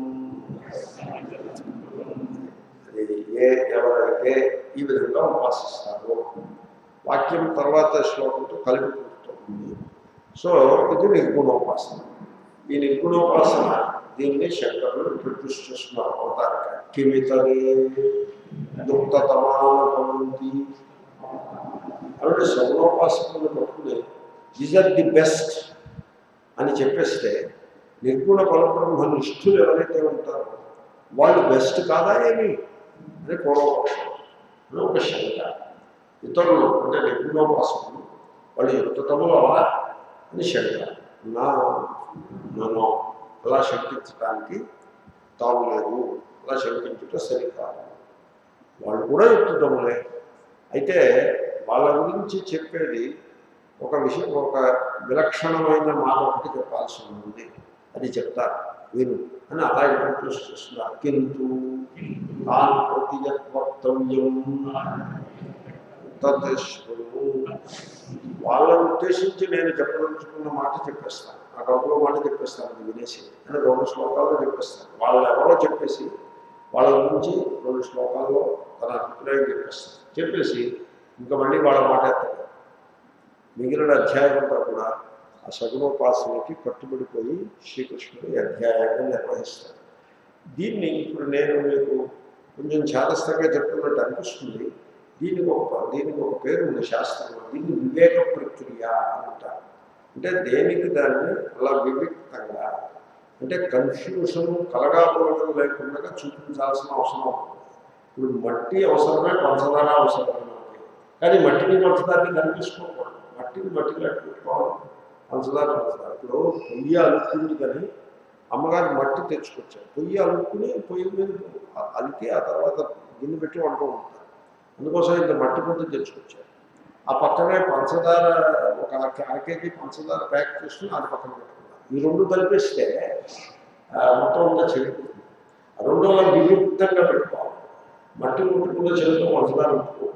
అది ఏ ఎవరైతే ఈ విధంగా ఉపాసిస్తారో వాక్యం తర్వాత శ్లోకంతో కలిపి కూర్చుంటుంది సో ఇది నిర్గుణోపాసన ఈ నిర్గుణోపాసన దీన్ని శంకరులు ఇంట్రడ్యూస్ చేస్తున్నారు అవతారక కిమితరే దుఃఖతమానభవంతి కాబట్టి సగుణోపాసకులను పట్టుకుని ఈజ్ ఆర్ ది బెస్ట్ అని చెప్పేస్తే నిర్గుణ పరబ్రహ్మ నిష్ఠులు ఎవరైతే ఉంటారో వాళ్ళు బెస్ట్ కాదా ఏమి అని పూర్వపక్షం అని ఒక శంక ఇతరులు అంటే నిర్గుణోపాసకులు వాళ్ళు యుక్తతములు అలా అని శంక నా నన్ను అలా శంకించడానికి తాము లేదు అలా శంకించుట సరికాదు వాళ్ళు కూడా యుక్తతములే అయితే వాళ్ళ గురించి చెప్పేది ఒక విషయం ఒక విలక్షణమైన మాట ఒకటి చెప్పాల్సి ఉంది అది చెప్తారు విను అని అలా ఇంట్రడ్యూస్ చేస్తున్నారు కింటు తాన్ ప్రతియత్ వక్తవ్యం తత్ శృణు వాళ్ళని ఉద్దేశించి నేను చెప్పదలుచుకున్న మాట చెప్పేస్తాను ఆ కడుపులో మాట చెప్పేస్తాను అది వినేసి అని రెండు శ్లోకాల్లో చెప్పేస్తాను వాళ్ళు ఎవరో చెప్పేసి వాళ్ళ గురించి రెండు శ్లోకాల్లో తన అభిప్రాయం చెప్పేస్తాను చెప్పేసి ఇంకా మళ్ళీ వాళ్ళ మాట ఎత్తాడు మిగిలిన అధ్యాయం అంతా కూడా ఆ సగుణోపాసనకి కట్టుబడిపోయి శ్రీకృష్ణుడు ఈ అధ్యాయాన్ని నిర్వహిస్తాడు దీన్ని ఇప్పుడు నేను మీకు కొంచెం చేతస్థంగా చెప్తున్నట్టు అనిపిస్తుంది దీనికి ఒక దీనికి ఒక పేరు ఉంది శాస్త్రంలో దీన్ని వివేక ప్రక్రియ అంటారు అంటే దేనికి దాన్ని అలా వివిక్తంగా అంటే కన్ఫ్యూషన్ కలగాపులగం లేకుండా చూపించాల్సిన అవసరం ఉంటుంది ఇప్పుడు మట్టి అవసరమే పంచదార అవసరమే మనకి కానీ మట్టిని పంచదారని కనిపించుకోకూడదు మట్టిని మట్టిలో పెట్టుకోవాలి పంచదార పంచదార ఇప్పుడు పొయ్యి అలుక్కుంది కానీ అమ్మగారు మట్టి తెచ్చుకొచ్చారు పొయ్యి అలుక్కుని పొయ్యి మీద అలికి ఆ తర్వాత గిన్నె పెట్టి వంట ఉంటారు అందుకోసం ఇంత మట్టి ముద్ద తెచ్చుకొచ్చారు ఆ పక్కనే పంచదార ఒక అర కేజీ పంచదార ప్యాక్ చేసుకుని అది పక్కన పెట్టుకున్నారు ఈ రెండు కలిపేస్తే ఆ, మొత్తం అంతా చెడిపోతుంది ఆ రెండోగా వివిక్తంగా పెట్టుకోవాలి మట్టి ముట్టుకున్న చెడుతో మనసులా పెట్టుకోవాలి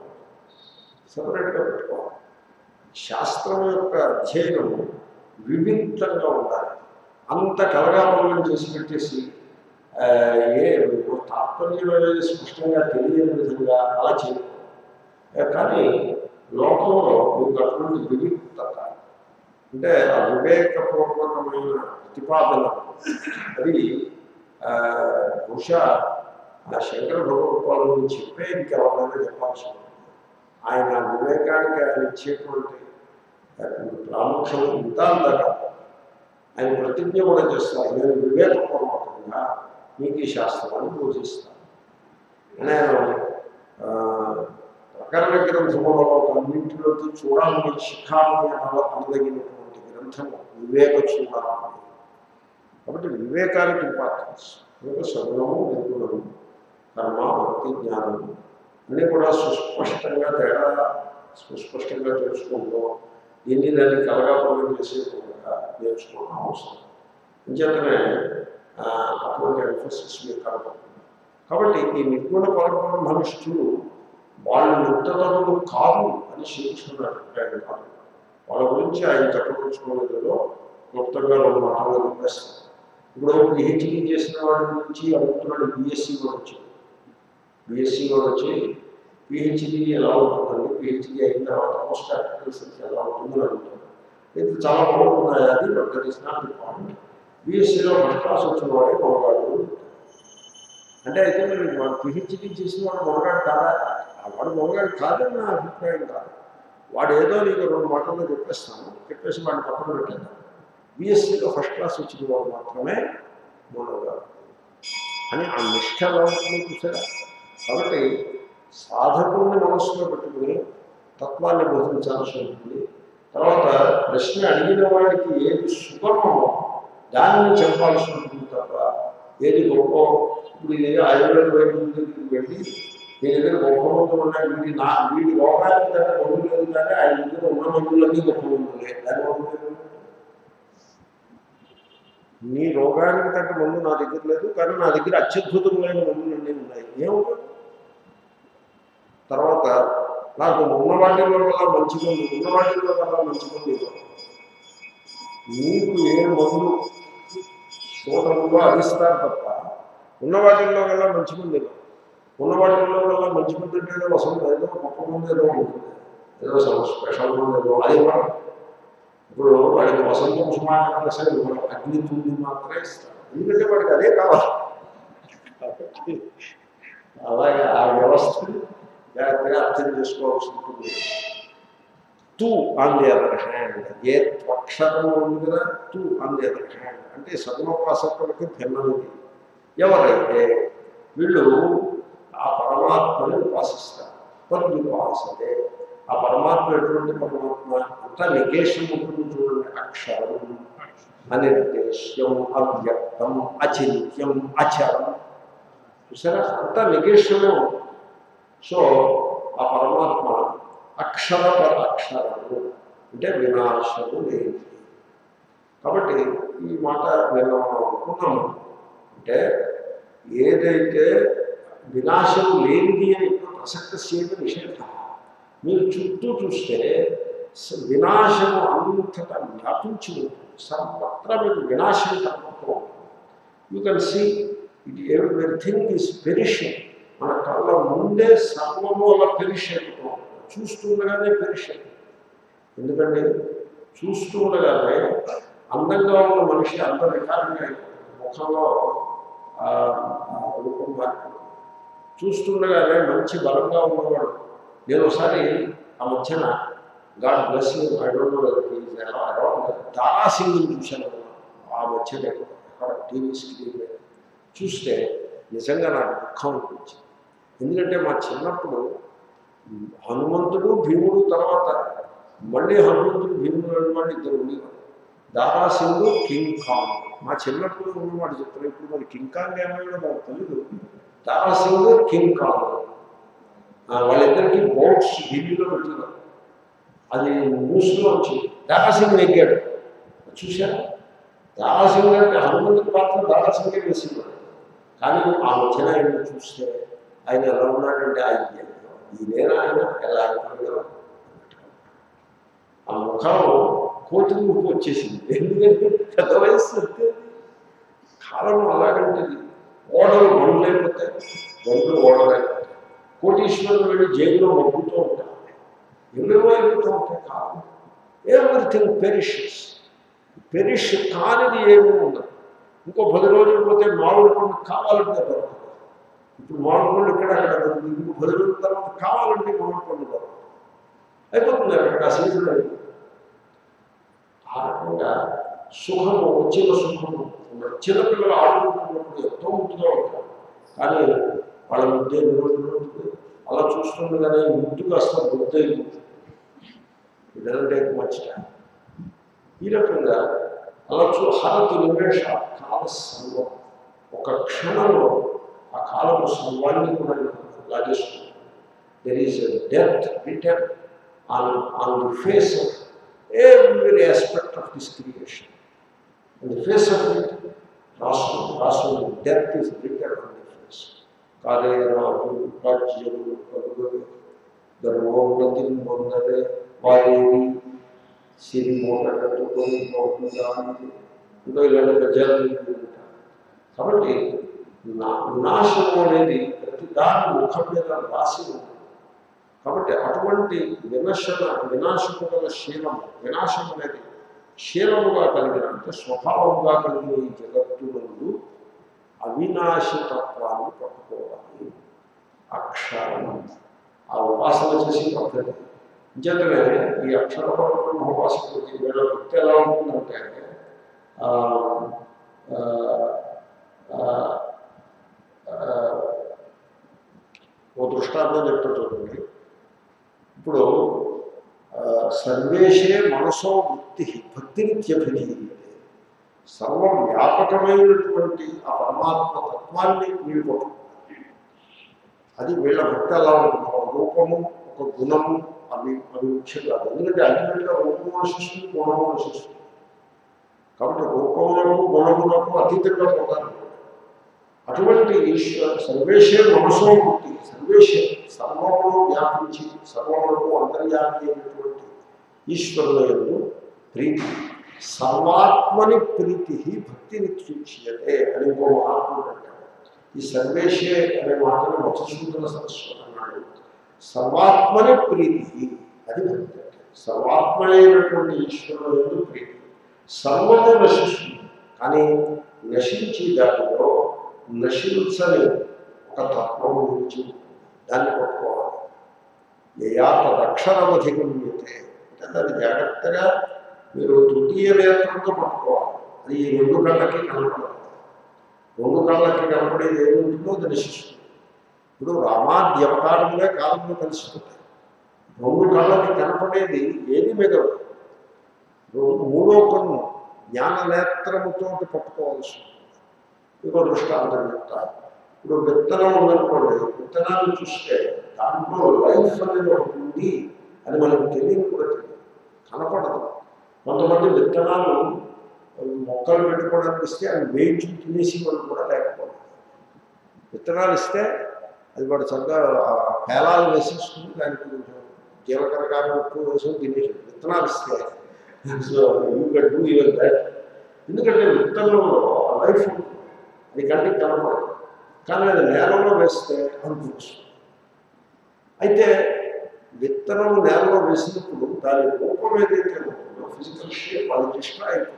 సపరేట్గా పెట్టుకోవాలి శాస్త్రం యొక్క అధ్యయనం వివిక్తంగా ఉండాలి అంత కలగాపలం చేసి పెట్టేసి ఆ, ఏ తాత్పర్యం అనేది స్పష్టంగా తెలియని విధంగా అలా చేయకూడదు ఆ, కానీ లోకంలో మీకు అటువంటి వివిక్తత అంటే ఆ వివేకపూర్వకమైన ప్రతిపాదన అది ఆ, బహుశా ఆ శంకర భగవత్పాలను చెప్పే ఇంకెవరైనా చెప్పాల్సి ఉంటుంది ఆయన వివేకానికి ఆయన ఇచ్చేటువంటి ఆ, ప్రాముఖ్యం ఇంత అంతా కాదు ఆయన ప్రతిజ్ఞ కూడా చేస్తారు నేను వివేకపూర్వకంగా మీకు ఈ శాస్త్రాన్ని బోధిస్తాను అని ఆయన ఆ, ప్రకరణ గ్రంథములలో అన్నింటిలోకి చూడాలని శిఖామణి అన అనదగినటువంటి గ్రంథము వివేక చూడాలని కాబట్టి వివేకానికి ఇంపార్టెన్స్ మీకు సగుణము నిర్గుణము కర్మ భక్తి జ్ఞానము అన్నీ కూడా సుస్పష్టంగా తేడా సుస్పష్టంగా తెలుసుకుంటూ దీన్ని దాన్ని కలగాపురం చేసేకుండా నేర్చుకోవడం అవసరం అంచేతనే ఆ, అటువంటి ఎంఫోసిస్ మీకు కనపడుతుంది కాబట్టి ఈ నిర్గుణ పరబ్రహ్మనిష్ఠులు వాళ్ళు యుక్తతములు కాదు అని శ్రీకృష్ణుడు అభిప్రాయం కాదు వాళ్ళ గురించి ఆయన చెప్పదలుచుకోలేదో క్లుప్తంగా రెండు మాటలు చెప్పేస్తాను ఇప్పుడు పిహెచ్డీ చేసిన వాడి గురించి అడుగుతున్నాడు బీఎస్సీ కూడా వచ్చింది బీఎస్సీ కూడా వచ్చి పిహెచ్డీ ఎలా ఉంటుందండి పిహెచ్డీ అయిన తర్వాత పోస్ట్ డాక్టర్ రీసెర్చ్ ఎలా ఉంటుందని అడుగుతున్నాడు ఇది చాలా బాగుంటుంది అది but that is not the point బీఎస్సీలో ఫస్ట్ క్లాస్ వచ్చిన వాడే మొదగాడు అంటే అయితే మీరు మన పిహెచ్డీ చేసిన వాడు మొదగాడు కాదా ఆ వాడు మొదగాడు కాదని నా అభిప్రాయం కాదు వాడు ఏదో నీకు రెండు మాటల్లో చెప్పేస్తాను చెప్పేసి వాడిని పక్కన పెట్టేద్దాం బీఎస్సీలో ఫస్ట్ క్లాస్ వచ్చిన వాడు మాత్రమే మొదగాడు అని ఆ నిష్ఠ ఎలా ఉంటుందో చూసారా కాబట్టి సాధకుడిని మనస్సులో పెట్టుకుని తత్వాన్ని బోధించాల్సి ఉంటుంది తర్వాత ప్రశ్న అడిగిన వాడికి ఏది సుగమమో దానిని చెప్పాల్సి ఉంటుంది తప్ప ఏది గొప్ప ఇప్పుడు ఇది ఆయుర్వేద వైద్యుల దగ్గరికి వెళ్ళి మీ దగ్గర గొప్ప మందులు ఉన్నాయి వీడి నా వీడి రోగానికి దగ్గర మందులు లేదు కానీ ఆయన దగ్గర ఉన్న మందులన్నీ గొప్ప మందులే దాని మందులు నీ రోగానికి తగ్గ మందు నా దగ్గర లేదు కానీ నా దగ్గర అత్యద్భుతమైన మందులు అన్నీ ఉన్నాయి ఏముంటుంది తర్వాత నాకు ఉన్న వాటిల్లో వల్ల మంచి మందు ఉన్న వాటిల్లో వల్ల మంచి మందు ఇవ్వదు నీకు ఏ మందు సూటములో అదిస్తారు తప్ప ఉన్న వాటిల్లో వల్ల మంచి మంది ఇవ్వదు ఉన్న వాటిల్లో వల్ల మంచి మంది అంటే ఏదో వసంత ఏదో గొప్ప మంది ఏదో ఉంటుంది ఏదో some స్పెషల్ మంది ఏదో అది ఇవ్వడం ఇప్పుడు వాడికి వసంతం సుమారు సరే ఇవ్వడం అగ్ని తుంది మాత్రమే ఇస్తాడు ఎందుకంటే వాడికి అదే కావాలి కాబట్టి అలాగే ఆ వ్యవస్థని జాగ్రత్తగా అర్థం చేసుకోవాల్సి ఉంటుంది too on the other hand ఏ త్వక్షరము ఉంది కదా too on the other hand అంటే సగుణోపాసకులకి భిన్నమైనది ఎవరైతే వీళ్ళు ఆ పరమాత్మని ఉపాసిస్తారు తద్విపాసతే ఆ పరమాత్మ ఎటువంటి పరమాత్మ అంతా నిగేషన్ ఉంటుంది చూడండి అక్షరం అనిర్దేశ్యం అవ్యక్తం అచింత్యం అచరం చూసారా అంతా నిగేషమే ఉంటుంది సో ఆ పరమాత్మ అక్షర పర అక్షరము అంటే వినాశము లేదు కాబట్టి ఈ మాట నిన్న మనం అనుకున్నాము అంటే ఏదైతే వినాశము లేనిది అని ఇప్పుడు ప్రసక్త సేవ నిషేధ మీరు చుట్టూ చూస్తే స- వినాశము అంతటా వ్యాపించి ఉంటుంది సర్వత్రా మీకు వినాశం కనపడుతూ ఉంటుంది you can see it everything is perishing మన కళ్ళ ముందే సర్వము అలా పెరిష్ అయిపోతూ ఉంటుంది చూస్తుండగానే పెరిష్ అయిపోతుంది ఎందుకంటే చూస్తుండగానే అందంగా ఉన్న మనిషి అంత వికారంగా అయిపోతుంది ముఖంలో ఆ, ఆ రూపం మారిపోతుంది చూస్తుండగానే మంచి బలంగా ఉన్నవాడు నేను ఒకసారి ఆ మధ్యన God bless you I don't know Dara Singh చూశాను ఆ మధ్యన అక్కడ టీవీ స్క్రీన్ మీద చూస్తే నిజంగా నాకు దుఃఖం అనిపించింది ఎందుకంటే మా చిన్నప్పుడు హనుమంతుడు భీముడు తర్వాత మళ్ళీ హనుమంతుడు భీముడు అనే వాళ్ళు ఇద్దరు ఉండేవారు దారా సింగ్ కింగ్ కాంగ్ మా చిన్నప్పుడు ఉన్నవాడు చెప్తారు ఇప్పుడు మరి కింగ్ కాంగ్ ఏమైనా నాకు తెలియదు దారా సింగ్ కింగ్ కాంగ్ ఆ, వాళ్ళిద్దరికి బోట్స్ ఢిల్లీలో పెట్టినారు అది న్యూస్లో వచ్చి దారా సింగ్ నెగ్గాడు చూశారా దారాసింగ్ అంటే హనుమంతుడి పాత్ర దారాసింగే వేసేవాడు కానీ ఆ మధ్యన ఆయన చూస్తే ఆయన ఎలా ఉన్నాడంటే ఆయన ఈయన ఆయన ఎలా అయిపోయాడో ఆ ముఖం కోతి ముఖం వచ్చేసింది ఎందుకంటే పెద్ద వయస్సు అంతే. కాలం అలాగంటది ఓడలు బండ్లైపోతాయి బండ్లు ఓడలైపోతాయి కోటీశ్వరులు వెళ్ళి జైల్లో మగ్గుతూ ఉంటారు ఎన్నో అయిపోతూ ఉంటాయి కాలం ఎవ్రీథింగ్ పెరిషెస్ పెరిష్ కానిది ఏమీ ఉండదు ఇంకో పది రోజులు పోతే మామిడి పండు కావాలంటే దొరకదు ఇప్పుడు మామిడి పండు ఇక్కడ అక్కడ దొరుకుతుంది ఇంకో పది రోజుల తర్వాత కావాలంటే మామిడి పండు దొరకదు అయిపోతుంది అక్కడ ఆ సీజన్ అయిపోతుంది ఆ రకంగా సుఖము వచ్చిన సుఖము ఉండదు చిన్నపిల్లలు ఆడుకుంటున్నప్పుడు ఎంతో ముద్దుగా ఉంటారు కానీ వాళ్ళ ముద్దే నిరోధం ఉంటుంది అలా చూస్తుండగానే ఈ ముద్దు కాస్త బుద్ధ అయిపోతుంది టేక్ మచ్ టైం ఈ రకంగా అలా చూ హరతు నిమేష కాల సర్వం ఒక క్షణంలో ఆ కాలము సర్వాన్ని కూడా లాగేస్తుంది there is death return on on the face of every aspect of this creation. On the face of it, Rasul, Rasul, death is written on the face. కాలే రాజు రాజ్యము కలుగవే గర్వోన్నతి పొందవే వారేవి సిరి మూట కట్టుకొని పోతుందానికి ఇంకా ఇలాంటి ప్రజలు ఉంటారు కాబట్టి నా వినాశము అనేది ప్రతి దాని ముఖం మీద రాసి ఉంటుంది కాబట్టి అటువంటి వినశన వినాశము గల శీలం వినాశం అనేది శీలముగా కలిగిన అంటే స్వభావముగా కలిగిన ఈ జగత్తునందు అవినాశతత్వాన్ని పట్టుకోవాలి అక్షరం ఆ ఉపాసన చేసి పద్ధతి నిజంగానే ఈ అక్షర పరబ్రహ్మ ఉపాసనకి వీళ్ళ వృత్తి ఎలా ఉంటుందంటే ఆ, ఆ, ఆ, ఆ, ఓ దృష్టాంతం చెప్తా చూడండి ఇప్పుడు ఆ, సర్వేషే మనసో వృత్తి భక్తినిత్యభిధీయతే సర్వం వ్యాపకమైనటువంటి ఆ పరమాత్మ తత్వాన్ని వీళ్ళు పట్టుకుంటారు అది వీళ్ళ భక్తి ఎలా ఉంటుంది ఒక రూపము ఒక గుణము అవి అవి ముఖ్యం కాదు ఎందుకంటే అల్టిమేట్గా రూపము నశిస్తుంది గుణము నశిస్తుంది కాబట్టి రూపములకు గుణములకు అతీతంగా పోతారు అటువంటి ఈశ్వర సర్వేశ్వర మనసో వృత్తి సర్వేశ్వర సర్వమును వ్యాపించి సర్వములకు అంతర్యామి అయినటువంటి ఈశ్వరుల ఎందు ప్రీతి సర్వాత్మని ప్రీతి భక్తి నిత్యుచ్యతే అని ఇంకో మహాత్ముడు అంటాడు ఈ సర్వేశే అనే మాటను మత్స్యసూత్ర సరస్వతి అన్నాడు సర్వాత్మని ప్రీతి అది భక్తి అంటే సర్వాత్మ అయినటువంటి ఈశ్వరుల ఎందు ప్రీతి సర్వము నశిస్తుంది కానీ నశించి దానిలో నశించని ఒక తత్వం గురించి దాన్ని పట్టుకోవాలి యయా తదక్షరమధిగమ్యతే అంటే దాన్ని జాగ్రత్తగా మీరు తృతీయ నేత్రంతో పట్టుకోవాలి అది ఈ రెండు కళ్ళకి కనపడదు రెండు కళ్ళకి కనపడేది ఏది ఉంటుందో అది నశిస్తుంది ఇప్పుడు రామాద్య అవతారములే కాలంలో కలిసిపోతాయి రెండు కళ్ళకి కనపడేది ఏది మిగలదు రెండు- మూడో కన్ను జ్ఞాన నేత్రముతో పట్టుకోవాల్సి ఉంటుంది ఇంకో దృష్టాంతం చెప్తా ఇప్పుడు విత్తనం ఉందనుకోండి విత్తనాన్ని చూస్తే దాంట్లో లైఫ్ అనేది ఒకటి ఉంది అని మనకు తెలియదు కూడా తెలియదు కనపడదు కొంతమంది విత్తనాలు మొక్కలు పెట్టుకోవడానికి ఇస్తే అవి వేయించి తినేసి వాళ్ళు కూడా లేకపోవడం విత్తనాలు ఇస్తే అది వాడు చక్కగా ఆ పేలాలు వేసేసుకుని దానికి కొంచెం జీలకర్ర కానీ ఉప్పు వేసుకుని తినేసి విత్తనాలు ఇస్తే so you can do your that ఎందుకంటే విత్తనంలో లైఫ్ ఉంటుంది అది కంటికి కనపడదు కానీ అది నేలలో వేస్తే అనిపిస్తుంది అయితే విత్తనం నేలలో వేసినప్పుడు దాని రూపం ఏదైతే ఉంటుందో ఫిజికల్ షేప్ అది డిస్ట్రాయ్ అయిపోతుంది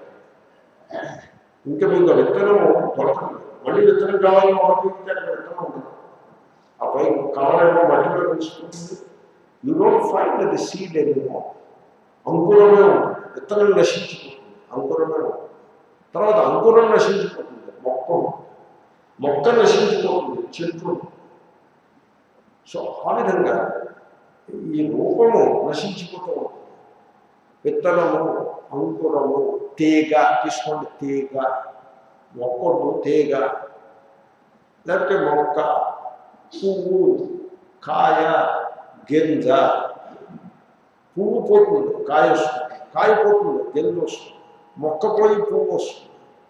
ఇంకా మీకు ఆ విత్తనం దొరకదు మళ్ళీ విత్తనం కావాలని మొదటి అక్కడ విత్తనం ఉండదు ఆ పై కావాలేమో మట్టిలో పెంచుకుంటుంది యూ డోంట్ ఫైండ్ అది సీడ్ ఎనీమో అంకురమే ఉంటుంది విత్తనం నశించిపోతుంది అంకురమే ఉంటుంది తర్వాత అంకురం నశించిపోతుంది మొక్క ఉంటుంది. మొక్క నశించిపోతుంది చెట్టు ఉంటుంది. సో ఆ విధంగా ఈ రూపము నశించిపోతూ ఉంటుంది విత్తనము అంకురము తీగ తీసుకోండి తీగ మొక్కడు తీగ లేకపోతే మొక్క పువ్వు కాయ గింజ పువ్వు పోతుంది కాయ వస్తుంది కాయ పోతుంది గింజ వస్తుంది మొక్క పోయి పువ్వు వస్తుంది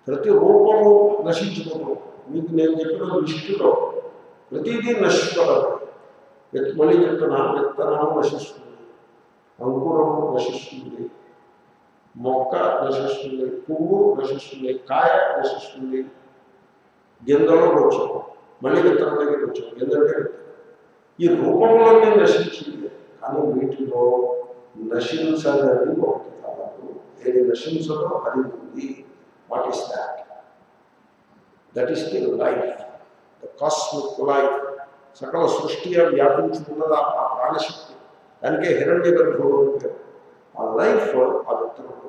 ప్రతి రూపము నశించిపోతుంది మీకు నేను చెప్పిన దృష్టిలో ప్రతిదీ నశించగలదు విత్- మళ్ళీ చెప్తున్నా విత్తనము నశిస్తుంది అంకురము నశిస్తుంది మొక్క నశిస్తుంది పువ్వు నశిస్తుంది కాయ నశిస్తుంది గింజలోకి వచ్చాం మళ్ళీ విత్తనం దగ్గరికి వచ్చాం గింజలకే విత్తనం. ఈ రూపములన్నీ నశించింది కానీ వీటిలో నశించదని ఒకటి కాదు ఏది నశించదో అది ఉంది what is that that is the life the cosmic life సకల సృష్టిగా వ్యాపించుకున్నది ఆ ఆ ప్రాణశక్తి దానికే హిరణ్య గర్భుడు అని పేరు. ఆ లైఫ్ ఆ వ్యక్తులలో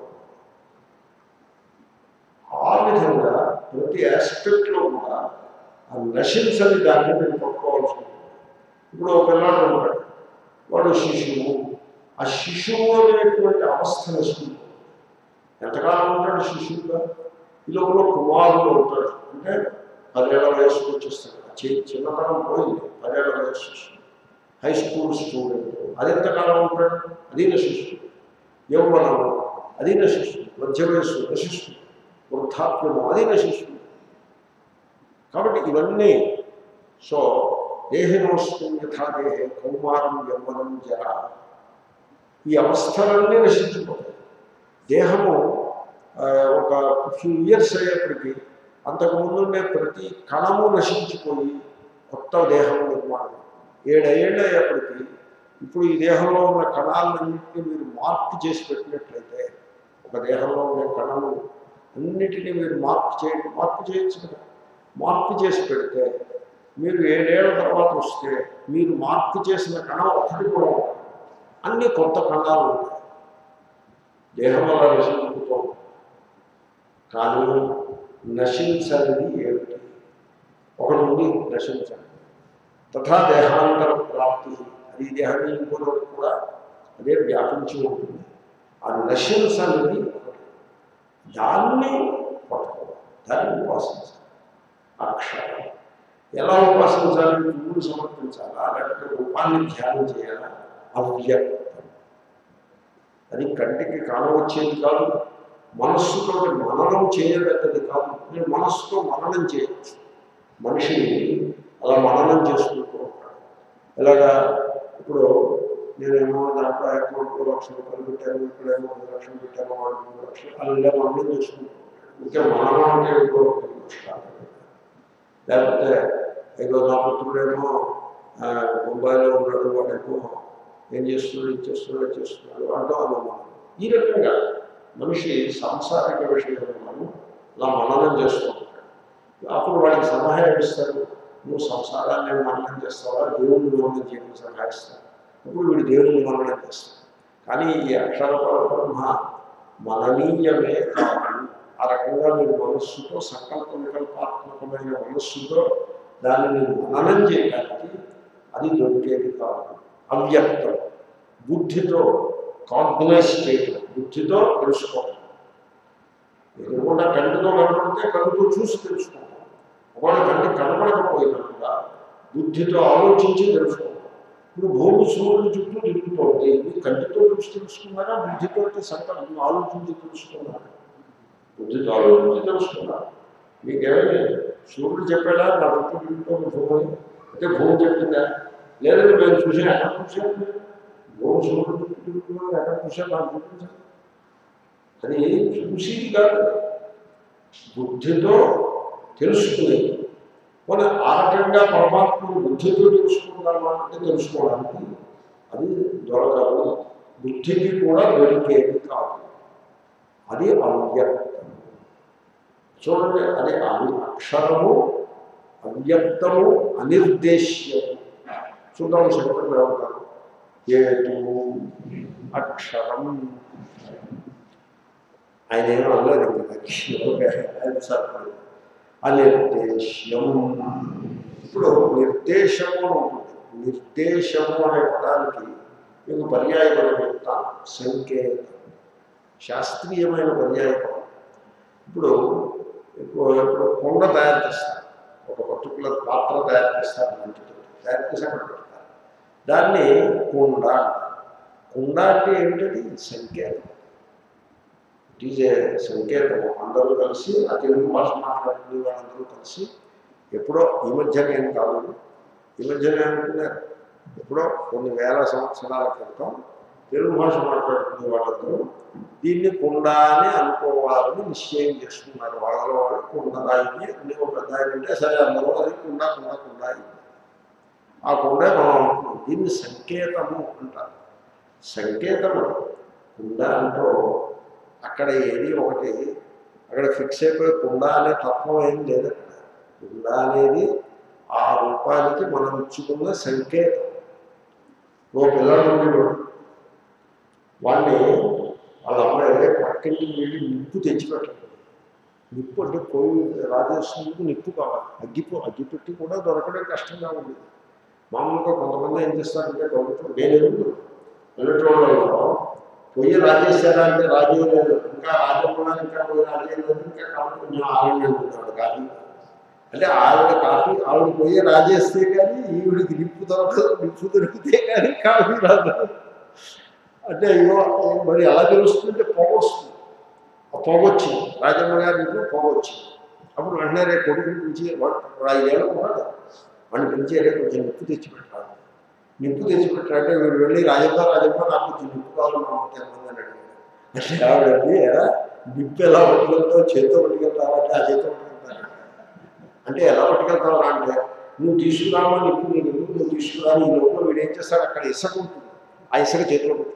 ఆ విధంగా ప్రతి ఆస్పెక్ట్లో కూడా ఆ నశించని దాన్ని మేము పట్టుకోవాల్సి ఉంటుంది ఇప్పుడు ఒక పిల్లాడు ఉంటాడు వాడు శిశువు ఆ శిశువు అనేటువంటి అవస్థ నశించుకుంటుంది ఎంతకాలం ఉంటాడు శిశువుగా ఈ లోపల కుమారుడు ఉంటాడు అంటే పదేళ్ల వయస్సుకు వచ్చేస్తాడు ఆ చి- చిన్నతనం పోయింది పదేళ్ల వయస్సు హై స్కూల్ స్టూడెంట్ అది ఎంతకాలం ఉంటాడు అది నశిస్తుంది యౌవనము అది నశిస్తుంది మధ్య వయస్సు నశిస్తుంది వృద్ధాప్యము అది నశిస్తుంది కాబట్టి ఇవన్నీ సో దేహినోస్మిన్ యథా దేహే కౌమారం యవ్వనం జర ఈ అవస్థలన్నీ నశించిపోతాయి దేహము ఆ, ఒక ఫ్యూ ఇయర్స్ అయ్యేప్పటికీ అంతకుముందు ఉండే ప్రతి కణము నశించిపోయి కొత్త దేహం నిర్మాణం ఏడేళ్ళు అయ్యేప్పటికీ ఇప్పుడు ఈ దేహంలో ఉన్న కణాలన్నింటినీ మీరు మార్పు చేసి పెట్టినట్లయితే ఒక దేహంలో ఉండే కణము అన్నిటినీ మీరు మార్పు చేయండి మార్పు చేయొచ్చు కదా మార్పు చేసి పెడితే మీరు ఏడేళ్ల తర్వాత వస్తే మీరు మార్పు చేసిన కణం ఒకటి కూడా ఉండదు. అన్ని కొత్త కణాలు ఉంటాయి దేహం వల్ల నశించుకుంటూ ఉంటుంది. కానీ నశించనిది ఏమిటి ఒకటి ఉంది నశించండి తథా దేహాంతర ప్రాప్తి అది ఈ దేహాన్ని ఇంకోటి కూడా అదే వ్యాపించి ఉంటుంది ఆ నశించనిది ఒకటి దాన్ని పట్టుకోవాలి దాన్ని ఉపాసించాలి అక్షరం ఎలా ఉపాసించాలి పువ్వులు సమర్పించాలా లేకపోతే రూపాన్ని ధ్యానం చేయాలా అవ్యక్తం అది కంటికి కానవచ్చేది కాదు మనస్సుతో మననం చేయదగ్గది కాదు నేను మనస్సుతో మననం చేయొచ్చు మనిషి అలా మననం చేసుకుంటూ ఉంటాడు ఎలాగా ఇప్పుడు నేనేమో దాంట్లో అకౌంట్లో లక్ష రూపాయలు పెట్టాను ఇక్కడేమో పది లక్షలు పెట్టాను వాడు మూడు లక్షలు అలా మననం చేసుకుంటూ ఉంటాడు ఇంకా మననం అంటే ఇంకో కాదు. లేకపోతే ఏదో నా పుత్రుడేమో ఆ, బొంబాయిలో ఉన్నాడు వాడేమో ఏం చేస్తున్నాడు ఇది చేస్తున్నాడు అది చేస్తున్నాడు అంటూ అనుమానం ఈ రకంగా మనిషి సాంసారిక విషయంలో అలా మననం చేస్తూ ఉంటాడు అప్పుడు వాడికి సలహా ఇస్తారు నువ్వు సంసారాన్ని మననం చేస్తావా దేవుణ్ణి మననం చేయడం సలహా ఇస్తావు అప్పుడు వీడు దేవుణ్ణి మననం చేస్తాడు కానీ ఈ అక్షర పరబ్రహ్మ మననీయమే కాదు ఆ రకంగా మీరు మనస్సుతో సంకల్ప వికల్పాత్మకమైన మనస్సుతో దానిని మననం చేయడానికి అది దొరికేది కాదు అవ్యక్తం బుద్ధితో కాగ్నైజ్ చేయటం బుద్ధితో తెలుసుకోవడం ఎదురుకుండా కంటితో కనపడితే కళ్ళుతో చూసి తెలుసుకుంటాం ఒకవేళ కంటి కనపడకపోయినా కూడా బుద్ధితో ఆలోచించి తెలుసుకుంటాం ఇప్పుడు భూమి సూర్యుడు చుట్టూ తిరుగుతోంది మీరు కంటితో చూసి తెలుసుకున్నారా బుద్ధితో సంకల్పం ఆలోచించి తెలుసుకున్నారా బుద్ధితో ఆలోచించి తెలుసుకున్నారు మీకేమి సూర్యుడు చెప్పాడా నా చుట్టూ తిరుగుతోంది భూమి అయితే భూమి చెప్పిందా లేదంటే మేము చూసాం ఎక్కడ చూసాం మీరు? భూమి సూర్యుడు చుట్టూ తిరుగుతున్నాడు ఎక్కడ చూసాం నాకు చూపించాం అది చూసేది కాదు బుద్ధితో తెలుసుకునేది మన ఆ రకంగా పరమాత్మను బుద్ధితో తెలుసుకుందామా అంటే తెలుసుకోవడానికి అది దొరకదు బుద్ధికి కూడా దొరికేది కాదు అది అవ్యక్తం చూడండి అది అవి అక్షరము అవ్యక్తము అనిర్దేశ్యము చూద్దాం శంకరులు ఏమంటారు ఏటు అక్షరం ఆయన ఏమో అనలేదు ఇంకా అది సరిపడదు అనిర్దేశ్యం ఇప్పుడు నిర్దేశము అని ఉంటుంది నిర్దేశము అనే పదానికి మీకు పర్యాయపదం చెప్తాను సంకేతం శాస్త్రీయమైన పర్యాయపదం ఇప్పుడు ఇప్పుడు ఇప్పుడు కొండ తయారు చేస్తారు ఒక పర్టికులర్ పాత్ర తయారు చేస్తారు మంటితో తయారు చేసి అక్కడ పెడతారు దాన్ని కుండ అంటారు కుండ అంటే ఏమిటది సంకేతం ఇట్ ఈజ్ ఏ సంకేతము అందరూ కలిసి ఆ తెలుగు భాష మాట్లాడుకునే వాళ్ళందరూ కలిసి ఎప్పుడో ఈ మధ్యనే ఏం కాదు ఈ మధ్యనే అనుకున్నారు ఎప్పుడో కొన్ని వేల సంవత్సరాల క్రితం తెలుగు భాష మాట్లాడుకునే వాళ్ళందరూ దీన్ని కుండ అని అనుకోవాలని నిశ్చయం చేసుకున్నారు వాళ్ళలో వాళ్ళు కుండ రాయి అన్ని ఒక పెద్ద ఆయన అంటే సరే అందరూ అది కుండ కుండ కుండ అయింది ఆ కుండ మనం అనుకున్నాం దీన్ని సంకేతము అంటారు సంకేతము కుండ అంటూ అక్కడ ఏది ఒకటి అక్కడ ఫిక్స్ అయిపోయి కుండ అనే తత్వం ఏం లేదు అక్కడ కుండ అనేది ఆ రూపానికి మనం ఇచ్చుకున్న సంకేతం ఓ పిల్లలు ఉండేవాడు వాడిని వాళ్ళ అమ్మాయి పక్కింటికి వెళ్ళి నిప్పు తెచ్చిపెట్టాలి నిప్పు అంటే పోయి రాజేశ్వరుడికి నిప్పు కావాలి అగ్గిపో అగ్గిపెట్టి కూడా దొరకడం కష్టంగా ఉంది మామూలుగా కొంతమంది ఏం చేస్తారంటే పల్లెటూరు నేను ఎదుగు పల్లెటూళ్ళలో పొయ్యి రాజేశారా అంటే రాజే లేదు ఇంకా రాజకున్నా ఇంకా పోయి రాజే లేదు ఇంకా కాబట్టి కొంచెం ఆనందం ఉంటాడు కాఫీ అంటే ఆవిడ కాఫీ ఆవిడ పొయ్యి రాజేస్తే కానీ ఈవిడికి నిప్పు దొరకదు నిప్పు దొరికితే కానీ కాఫీ రాదు అంటే ఇగో మరి ఎలా తెలుస్తుంటే పొగ వస్తుంది ఆ పొగ వచ్చింది రాజమ్మ గారి ఇంట్లో పొగ వచ్చింది అప్పుడు వెంటనే రేపు కొడుకుని పిలిచి వాడు ఐదేళ్ళు ఉన్నాడు వాడిని పిలిచి రేపు కొంచెం నిప్పు తెచ్చి పెట్టాలి నిప్పు తెచ్చి పెట్టాలంటే వీడు వెళ్ళి రాజమ్మ రాజమ్మ నాకు కొంచెం నిప్పు కావాలి మా అమ్మకి ఎంతమంది అని అడిగాడు అంటే ఆవిడండి ఎలా నిప్పు ఎలా పట్టుకెళ్తావు చేతితో పట్టుకెళ్తావా అంటే ఆ చేతితో పట్టుకెళ్తాను అంటే ఎలా పట్టుకెళ్తావా అంటే నువ్వు తీసుకురావా నిప్పు నీకు ఎందుకు నువ్వు తీసుకురా నీ లోపల వీడు ఏం చేస్తాడు అక్కడ ఇసుక ఉంటుంది ఆ ఇసుక చేతిలో పెట్టుకుంటాడు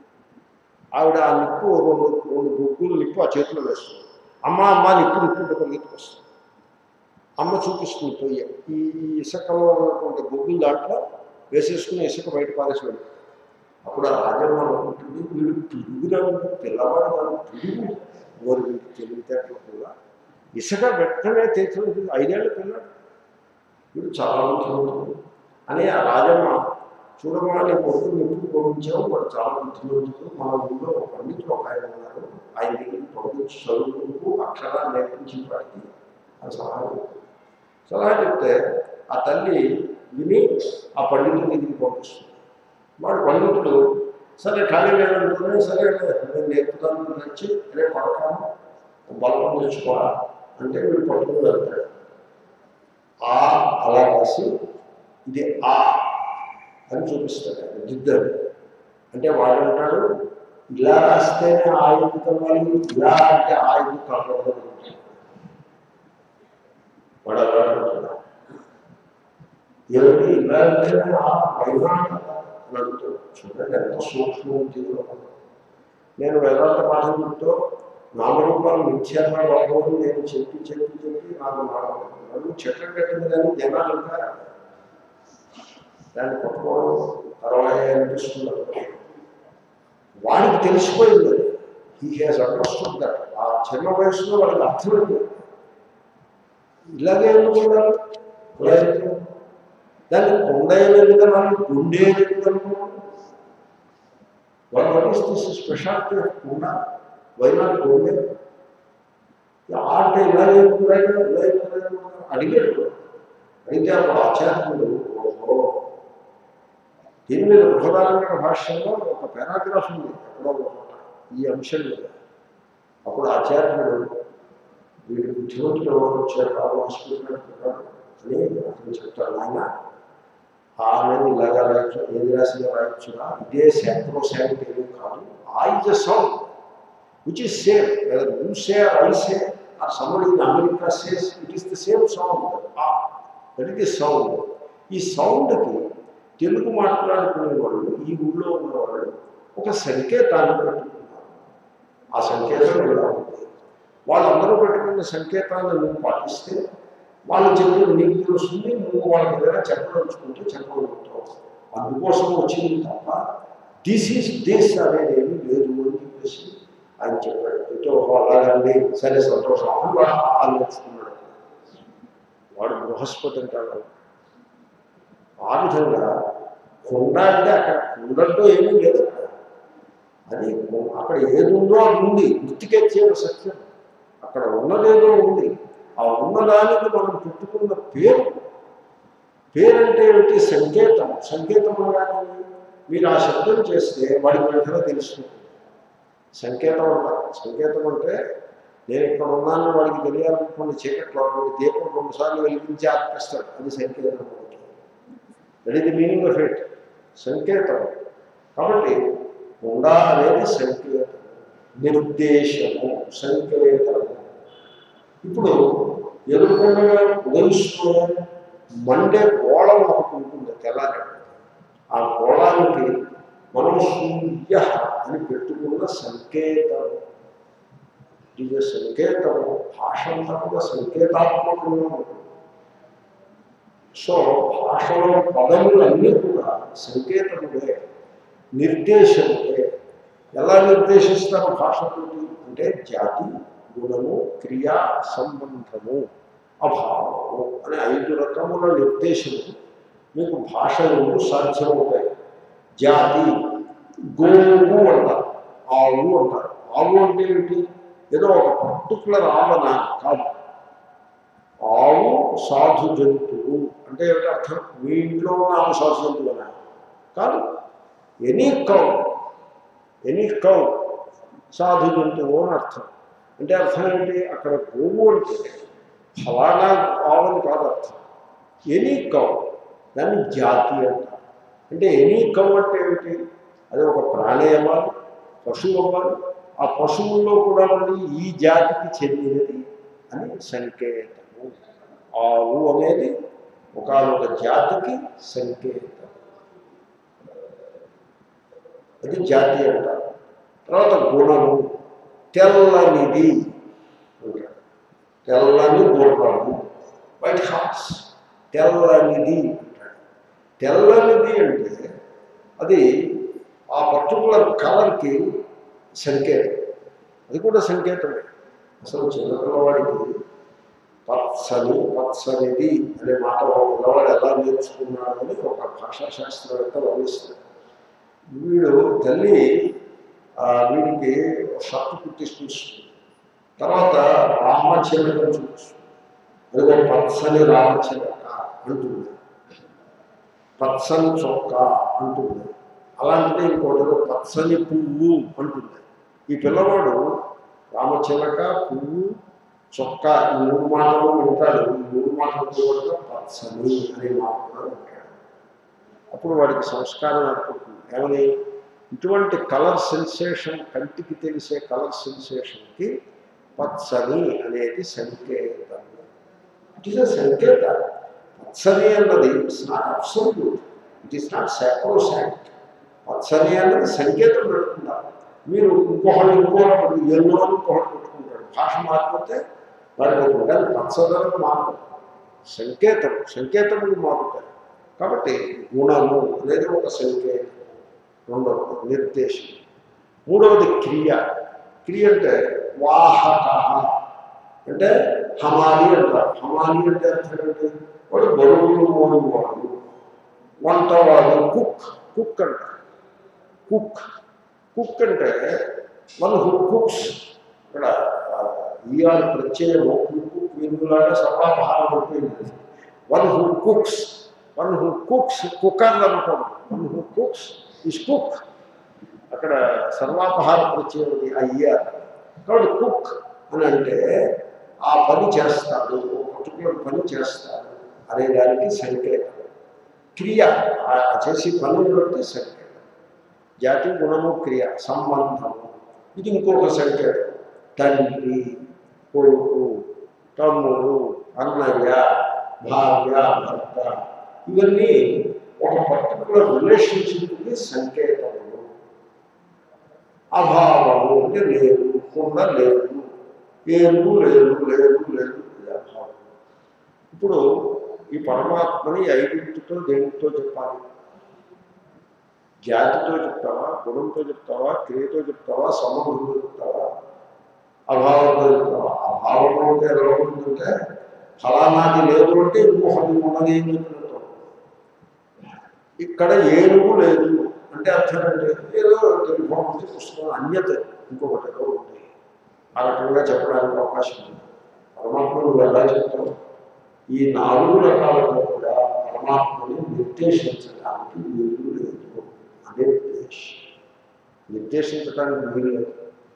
ఆవిడ ఆ నిప్పు రెండు రెండు బొగ్గులు నిప్పు ఆ చేతిలో వేస్తుంది అమ్మ అమ్మ నిప్పు నిప్పు అంటే పరిగెత్తుకు వస్తుంది అమ్మ చూపిస్తుంది పొయ్యి ఈ ఈ ఇసుకలో ఉన్నటువంటి బొగ్గులు దాంట్లో వేసేసుకుని ఇసుక బయట పారేసి వెళ్తాడు అప్పుడు ఆ రాజమ్మ అనుకుంటుంది వీడు పిడుగురా ఉంది పిల్లవాడు వాడు పిడుగు ఓరి వీడికి తెలివితేటలు కూడా ఇసుక వెంటనే తెచ్చి ఐదేళ్ళు పిల్లాడు వీడు చాలా బుద్ధిమంతుడు అని ఆ రాజమ్మ చూడమా నీ కొడుకు ఎప్పుడు పంపించావు వాడు చాలా బుద్ధిమంతుడు మన ఊళ్ళో ఒక పండితుడు ఒక ఆయన ఉన్నారు ఆయన దగ్గరికి పంపించి చదువుకుంటూ అక్షరాలు నేర్పించిన వాడికి ఆ సలహా చెప్తాడు. సలహా చెప్తే ఆ తల్లి విని ఆ పండితుడి దగ్గరికి పంపిస్తుంది వాడు పండితుడు సరే ఖాళీ లేదంటే సరే నేను నేర్పుతాను నచ్చి రేపు పడతాను బలం తెచ్చుకోవాలా అంటే వీడు పట్టుకుని వెళ్తాడు ఆ అలా రాసి ఇది ఆ అని చూపిస్తాడు ఆయన దిద్దరు అంటే వాడు అంటాడు ఇలా రాస్తేనే ఆ ఎందుకు కలవాలి ఇలా అంటే ఆ ఎందుకు కలవదు వాడు అలా అంటున్నాడు ఏమిటి ఇలా అంటేనే ఆ పైన అని అడుగుతాడు చూడండి ఎంత సూక్ష్మం జీవిలో నేను వేదాంత పాఠం చెప్తూ నామరూపాలు మిథ్యాత్మ భావం నేను చెప్పి చెప్పి చెప్పి నాకు నన్ను చెట్ల కట్టింది కానీ జనాలు ఇంకా దాన్ని పట్టుకోవడం తర్వాత అనిపిస్తున్నారు వాడికి తెలిసిపోయింది హీ హాజ్ అండర్స్టూడ్ దట్ ఆ చిన్న వయసులో వాడికి అర్థమైంది ఇలాగే ఎందుకు ఉండాలి ఇలా ఎందుకు? దాన్ని కొండ విధానాలు గుండె విధానం what is this speciality of కుండ వై నాట్ గుండె ఆట ఇలా చెప్తున్నాడు ఇలా చెప్తున్నాడు అడిగాడు అడిగితే అప్పుడు ఆచార్యుడు ఓహో దీని మీద బృహదారంగ భాష్యంలో ఒక పారాగ్రాఫ్ ఉంది ఎక్కడో ఒక చోట ఈ అంశం మీద అప్పుడు ఆచార్యుడు వీడి బుద్ధిమంతులు ఎవరు వచ్చారు రావు హాస్పిటల్ అంటున్నాడు అని అతను చెప్తాడు ఆయన ఆమెను ఇలాగా రాయొచ్చు ఏది రాసినా రాయొచ్చురా ఇదే శాంత్రో శాంతి ఏమీ కాదు ah is a sound which is same you say I say or somebody in America says it is the same sound ah that is the sound ఈ సౌండ్కి తెలుగు మాట్లాడుకునే వాళ్ళు ఈ ఊళ్ళో ఉన్నవాళ్ళు ఒక సంకేతాన్ని పెట్టుకున్నారు ఆ సంకేతం ఇలా ఉంది వాళ్ళందరూ పెట్టుకున్న సంకేతాన్ని నువ్వు పాటిస్తే వాళ్ళు చెప్పిన నీకు తెలుస్తుంది నువ్వు వాళ్ళకి ఏదైనా చెప్పదలుచుకుంటే చెప్పగలుగుతావు అందుకోసం వచ్చింది తప్ప దిస్ ఈస్ దిస్ అనేది ఏమీ లేదు అని చెప్పేసి ఆయన చెప్పాడు ఇటు అలాగండి సరే సంతోషం అని వాడు ఆలోచించుకున్నాడు వాడు బృహస్పతి అంటాడు ఆ విధంగా కొండ అంటే అక్కడ కొండంటూ ఏమీ లేదు అక్కడ అది అక్కడ ఏది ఉందో అది ఉంది గుర్తుకెచ్చే సత్యం అక్కడ ఉన్నదేదో ఉంది ఆ ఉన్నదానికి మనం పెట్టుకున్న పేరు పేరంటే ఏమిటి సంకేతం సంకేతం అనగానే మీరు ఆ శబ్దం చేస్తే వాడికి వెంటనే తెలుస్తుంది సంకేతం అంటారు సంకేతం అంటే నేను ఇక్కడ ఉన్నాను వాడికి తెలియాలనుకున్న చీకట్లో వాడి దీపం రెండు సార్లు వెలిగించి ఆర్పిస్తాడు అది సంకేతం that is the meaning of it సంకేతం కాబట్టి ఉండా అనేది సంకేతం నిర్దేశము సంకేతము ఇప్పుడు ఎదుర్కొండగా ఉదయిస్తున్న మండే గోళం ఒకటి ఉంటుంది తెల్లారి ఆ గోళానికి మనం సూర్య అని పెట్టుకున్న సంకేతం ఇది సంకేతము భాష అంతా కూడా సంకేతాత్మకంగా ఉంటుంది సో భాషలో పదములన్నీ కూడా సంకేతములే నిర్దేశములే ఎలా నిర్దేశిస్తారు భాషతోటి అంటే జాతి గుణము క్రియా సంబంధము అభావము అనే ఐదు రకముల నిర్దేశము మీకు భాషలు సాధ్యమవుతాయి జాతి గోవు అంటారు ఆవు అంటారు ఆవు అంటే ఏమిటి ఏదో ఒక పర్టికులర్ ఆవన కాదు ఆవు సాధు జంతువు అంటే ఏమిటి అర్థం మీ ఇంట్లో ఉన్న ఆవు సాధు జంతువు అనా కాదు ఎనీ కౌ ఎనీ కౌ సాధు జంతువు అని అర్థం అంటే అర్థం ఏంటి అక్కడ గోవు అంటే ఫలానా ఆవుని కాదు అర్థం ఎనీ కౌ దాన్ని జాతి అంటారు అంటే ఎనీ కౌ అంటే ఏమిటి అది ఒక ప్రాణి అవ్వాలి పశువు అవ్వాలి ఆ పశువుల్లో కూడా ఉండి ఈ జాతికి చెందినది అని సంకేతము ఆవు అనేది ఒకనొక జాతికి సంకేతం అది జాతి అంటారు తర్వాత గుణము తెల్లనిది అంటారు తెల్లని గుర్రము వైట్ హార్స్ తెల్లనిది అంటాడు తెల్లనిది అంటే అది ఆ పర్టికులర్ కలర్కి సంకేతం అది కూడా సంకేతమే అసలు చిన్నపిల్లవాడికి పత్సని పత్సనిది అనే మాట పిల్లవాడు ఎలా నేర్చుకున్నాడు అని ఒక భాషా శాస్త్రవేత్త వర్ణిస్తాడు వీడు తల్లి ఆ, వీడికి షర్ట్ కుట్టిసి చూస్తుంది తర్వాత రామచిలకను చూపిస్తుంది అదిగో పచ్చని రామచిలక అంటుంది పచ్చని చొక్క అంటుంది అలాంటిది ఇంకోటి ఏదో పచ్చని పువ్వు అంటుంది ఈ పిల్లవాడు రామచిలక పువ్వు చొక్క ఈ మూడు మాటలు వింటాడు ఈ మూడు మాటలు కూడా పచ్చని అనే మాట కూడా వింటాడు అప్పుడు వాడికి సంస్కారం ఏర్పడుతుంది ఏమని ఇటువంటి కలర్ సెన్సేషన్ కంటికి తెలిసే కలర్ సెన్సేషన్కి పచ్చని అనేది సంకేతం ఇట్ ఈస్ అ సంకేత పచ్చని అన్నది it's not absolute it is not sacrosanct పచ్చని అన్నది సంకేతం పెడుతున్నారు మీరు ఇంకొకటి ఇంకొకటి ఎన్నో ఇంకొకటి పెట్టుకుంటాడు భాష మారిపోతే వాడికి కానీ పచ్చదనం మారదు సంకేతం సంకేతములు మారుతాయి కాబట్టి గుణము అనేది ఒక సంకేతం రెండవది నిర్దేశం మూడవది క్రియ క్రియ అంటే వాహక అంటే హమాలి అంటారు హమాలి అంటే అర్థం ఏంటి వాడు బరువులు మోడువాడు వంటవాడు కుక్ కుక్ అంటారు కుక్ కుక్ అంటే మన హు కుక్స్ ఇక్కడ ఈఆర్ ప్రత్యయము కుక్ విందులాగా సర్వాపహారం అయిపోయింది one who cooks one who cooks cooker అనుకోండి one who cooks is cook అక్కడ సర్వాపహార ప్రత్యయం ఉంది ఆ ఈఆర్ కాబట్టి కుక్ అని అంటే ఆ పని చేస్తాడు పర్టికులర్ పని చేస్తాడు అనే దానికి సంకేతం క్రియ ఆ చేసే పనిని బట్టి సంకేతం జాతి గుణము క్రియ సంబంధము ఇది ఇంకొక సంకేతం తండ్రి కొడుకు తమ్ముడు అన్నయ్య భార్య భర్త ఇవన్నీ ఒక పర్టికులర్ రిలేషన్షిప్కి సంకేతములు అభావము అంటే లేదు కుండ లేదు ఏరు లేదు లేదు లేదు ఇది అభావం ఇప్పుడు ఈ పరమాత్మని ఐదింటితో దేనితో చెప్పాలి జాతితో చెప్తావా గుణంతో చెప్తావా క్రియతో చెప్తావా సంబంధంతో చెప్తావా అభావంతో చెప్తావా అభావం అంటే ఎలా ఉంటుందంటే ఫలానాది లేదు అంటే ఇంకొకటి ఉన్నది ఏం చెప్పినట్టు ఇక్కడ ఏనుగు లేదు అంటే అర్థం అంటే ఏదో టెలిఫోన్ నుంచి పుస్తకం అన్యత ఇంకొకటి ఏదో ఉంది ఆ రకంగా చెప్పడానికి అవకాశం ఉంది పరమాత్మ నువ్వు ఎలా చెప్తావు ఈ నాలుగు రకాలుగా కూడా పరమాత్మని నిర్దేశించడానికి వీలు లేదు అనే నిర్దేశం నిర్దేశించడానికి వీలు లేదు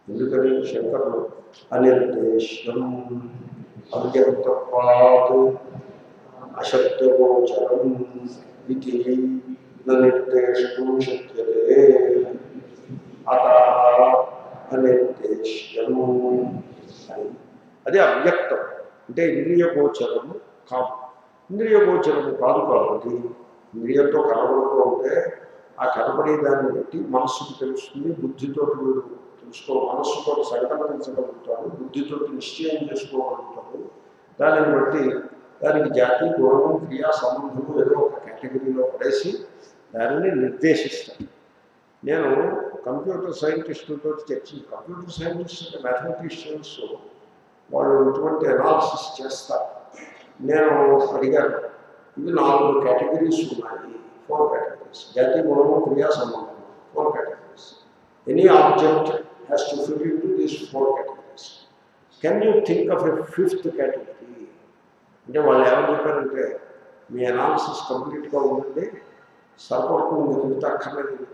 ఎందుకని శంకరులు అనిర్దేశ్యం అవ్యక్తత్వాత్ అశబ్దగోచరం ఇది నిర్దేశం శక్యతే అత అనిర్దేశ్యం అని అది అవ్యక్తం అంటే ఇంద్రియ గోచరము కాదు ఇంద్రియ గోచరము కాదు కాబట్టి ఇంద్రియంతో కనబడుతూ ఉంటే ఆ కనబడే దాన్ని బట్టి మనస్సుకు తెలుస్తుంది బుద్ధితో వీడు తెలుసుకో మనస్సుతో సంకల్పించగలుగుతాడు బుద్ధితో నిశ్చయం చేసుకోగలుగుతాడు దానిని బట్టి దానికి జాతి గుణము క్రియా సంబంధము ఏదో ఒక కేటగిరీలో పడేసి దానిని నిర్దేశిస్తాను నేను కంప్యూటర్ సైంటిస్టులతో చర్చి కంప్యూటర్ సైంటిస్ట్ అంటే మ్యాథమెటిషియన్స్ వాళ్ళు ఇటువంటి అనాలిసిస్ చేస్తారు నేను అడిగాను ఇవి నాలుగు కేటగిరీస్ ఉన్నాయి ఫోర్ కేటగిరీస్ జాతి గుణము క్రియా సంబంధం four categories any object has to fit into these four categories can you think of a fifth category అంటే వాళ్ళు ఏమని చెప్పారంటే మీ అనాలిసిస్ కంప్లీట్గా ఉందండి సరిపడుకు మీకు ఫిఫ్త్ అక్కర్లేదు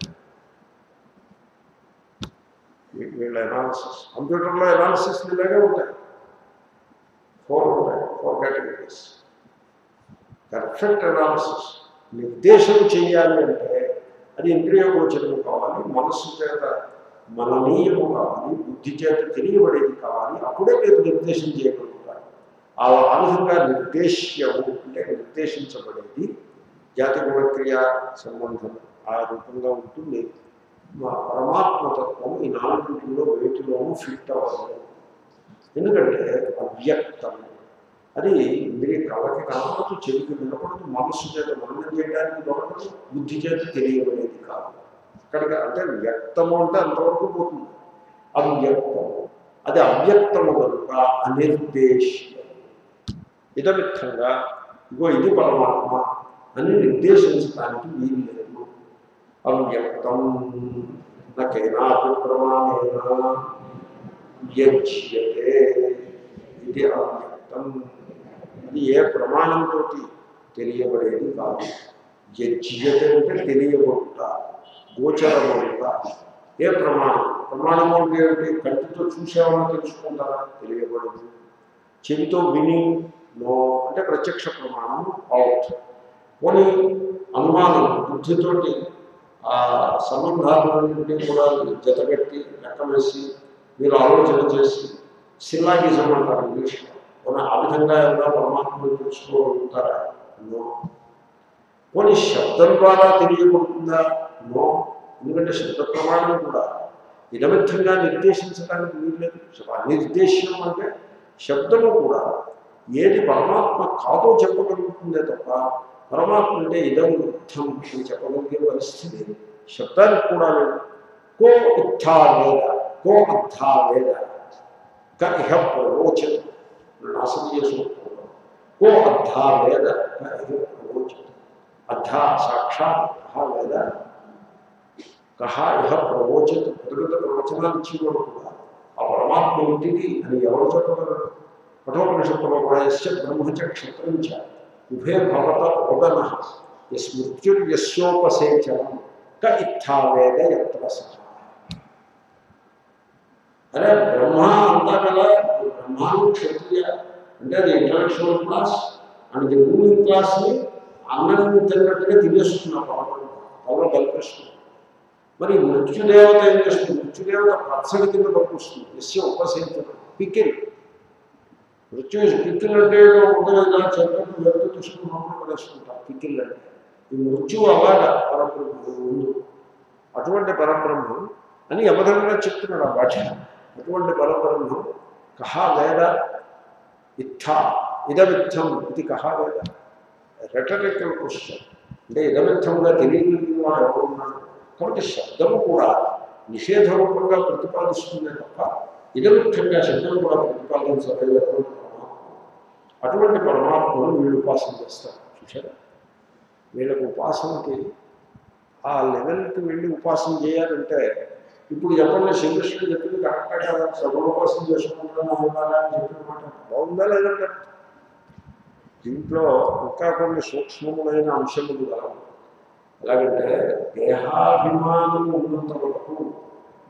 వీ- వీళ్ళ అనాలిసిస్ కంప్యూటర్లో అనాలిసిస్ ఇలాగే ఉంటాయి ఫోర్ ఉంటాయి ఫోర్ కేటగిరీస్ పర్ఫెక్ట్ అనాలిసిస్ నిర్దేశం చేయాలి అంటే అది ఇంద్రియ గోచరము కావాలి మనస్సు చేత మననీయము కావాలి బుద్ధి చేత తెలియబడేది కావాలి అప్పుడే మీరు నిర్దేశం చేయగలుగుతారు ఆ ఆ విధంగా నిర్దేశ్యము అంటే నిర్దేశించబడేది జాతి గుణక్రియ సంబంధం ఆ రూపంగా ఉంటుంది మా పరమాత్మతత్వం ఈ నాలుగింటిలో వేటిలోనూ ఫిట్ అవ్వదు ఎందుకంటే అవ్యక్తం అది ఇంద్రియ కళ్ళకి కనపడదు చెవికి వినపడదు మనస్సు చేత మననం చేయడానికి దొరకదు బుద్ధి చేత తెలియబడేది కాదు అక్కడికి అంటే వ్యక్తము అంటే అంతవరకు పోతుంది అవ్యక్తము అది అవ్యక్తము కనుక అనిర్దేశ్యం ఇదమిత్తంగా ఇగో ఇది పరమాత్మ అని నిర్దేశించడానికి వీలు లేదు అవ్యక్తం నకేనాపి ప్రమాణేన యజ్యతే ఇది అవ్యక్తం ఇది ఏ ప్రమాణంతో తెలియబడేది కాదు యజ్యత అంటే తెలియబడుట గోచరమవుట ఏ ప్రమాణం ప్రమాణం అంటే ఏమిటి కంటితో చూసామని తెలుసుకుంటారా తెలియబడదు చెవితో విని నో అంటే ప్రత్యక్ష ప్రమాణం అవుట్ పోనీ అనుమానం బుద్ధితోటి ఆ సంబంధాలన్నింటినీ కూడా జతగట్టి లెక్క వేసి మీరు ఆలోచన చేసి సిల్లాగిజం అంటారు ఇంగ్లీష్లో పోనీ ఆ విధంగా ఏమైనా పరమాత్మను తెలుసుకోగలుగుతారా నో పోనీ శబ్దం ద్వారా తెలియబడుతుందా నో ఎందుకంటే శబ్ద ప్రమాణం కూడా ఇదమిత్తంగా నిర్దేశించడానికి వీల్లేదు నిర్దేశం అంటే శబ్దము కూడా ఏది పరమాత్మ కాదో చెప్పగలుగుతుందే తప్ప పరమాత్మ అంటే ఇదం ఇత్థం అని చెప్పగలిగే పరిస్థితి శబ్దానికి కూడా లేదు కో ఇత్థా వేద కో అర్థా వేద క ఇహ ప్రవోచన నాశనం చేసుకుంటున్నాం కో అర్థా వేద క ఇహ ప్రవోచన అర్థ సాక్షాత్ కహ వేద కహ ఇహ ప్రవోచన పెద్ద ప్రవచనాలు ఇచ్చేవాడు కూడా ఆ పరమాత్మ ఇంటిది అని ఎవరు చెప్పగలరు కఠోపనిషత్తులో కూడా యశ్య బ్రహ్మచ క్షత్రంచ ఉభయ భవత ఓదన స్మృత్యుర్యస్యోపసేచనం క ఇత్థావేద యత్ర సహ అరే బ్రహ్మ అంతా కదా బ్రహ్మాను క్షత్రియ అంటే అది intellectual class and the ruling క్లాస్ని అన్నం తిన్నట్టుగా తినేస్తున్నా పవన్ కల్పిస్తున్నాం మరి మృత్యుదేవత ఏం చేస్తుంది మృత్యుదేవత పచ్చడి కింద పంపిస్తుంది ఎస్య ఉపసేచనం పిక్కిల్ మృత్యు పిక్కిల్ అంటే ఏదో ఉండదు ఇలా చెట్టు వెళ్తూ తీసుకున్నప్పుడు పడేసుకుంటాం పిక్కిల్ అంటే ఈ మృత్యువు అలాగా పరబ్రహ్మ ముందు అటువంటి పరబ్రహ్మం అని యమధంగా చెప్తున్నాడు ఆ భాష అటువంటి పరబ్రహ్మం కహా వేద ఇత్థ ఇదమిత్థం ఇది కహా వేద రెటరికల్ క్వశ్చన్ అంటే ఇదమిత్థంగా తెలియగలిగిన వాడు ఎవరు ఉన్నాడు కాబట్టి శబ్దము కూడా నిషేధ రూపంగా ప్రతిపాదిస్తుందే తప్ప ఇదమిత్తంగా శబ్దం కూడా ప్రతిపాదించలేదు అటువంటి పరమాత్మ అటువంటి పరమాత్మను వీళ్ళు ఉపాసన చేస్తారు చూసారా వీళ్ళకి ఉపాసనకి ఆ లెవెల్కి వెళ్ళి ఉపాసన చేయాలంటే ఇప్పుడు చెప్పండి శ్రీకృష్ణుడు చెప్పింది కరెక్టే కదా సగుణోపాసన చేసుకుంటున్నా ఉండాలా అని చెప్పిన మాట బాగుందా లేదంటే దీంట్లో ఇంకా కొన్ని సూక్ష్మములైన అంశములు గలవు ఎలాగంటే దేహాభిమానం ఉన్నంత వరకు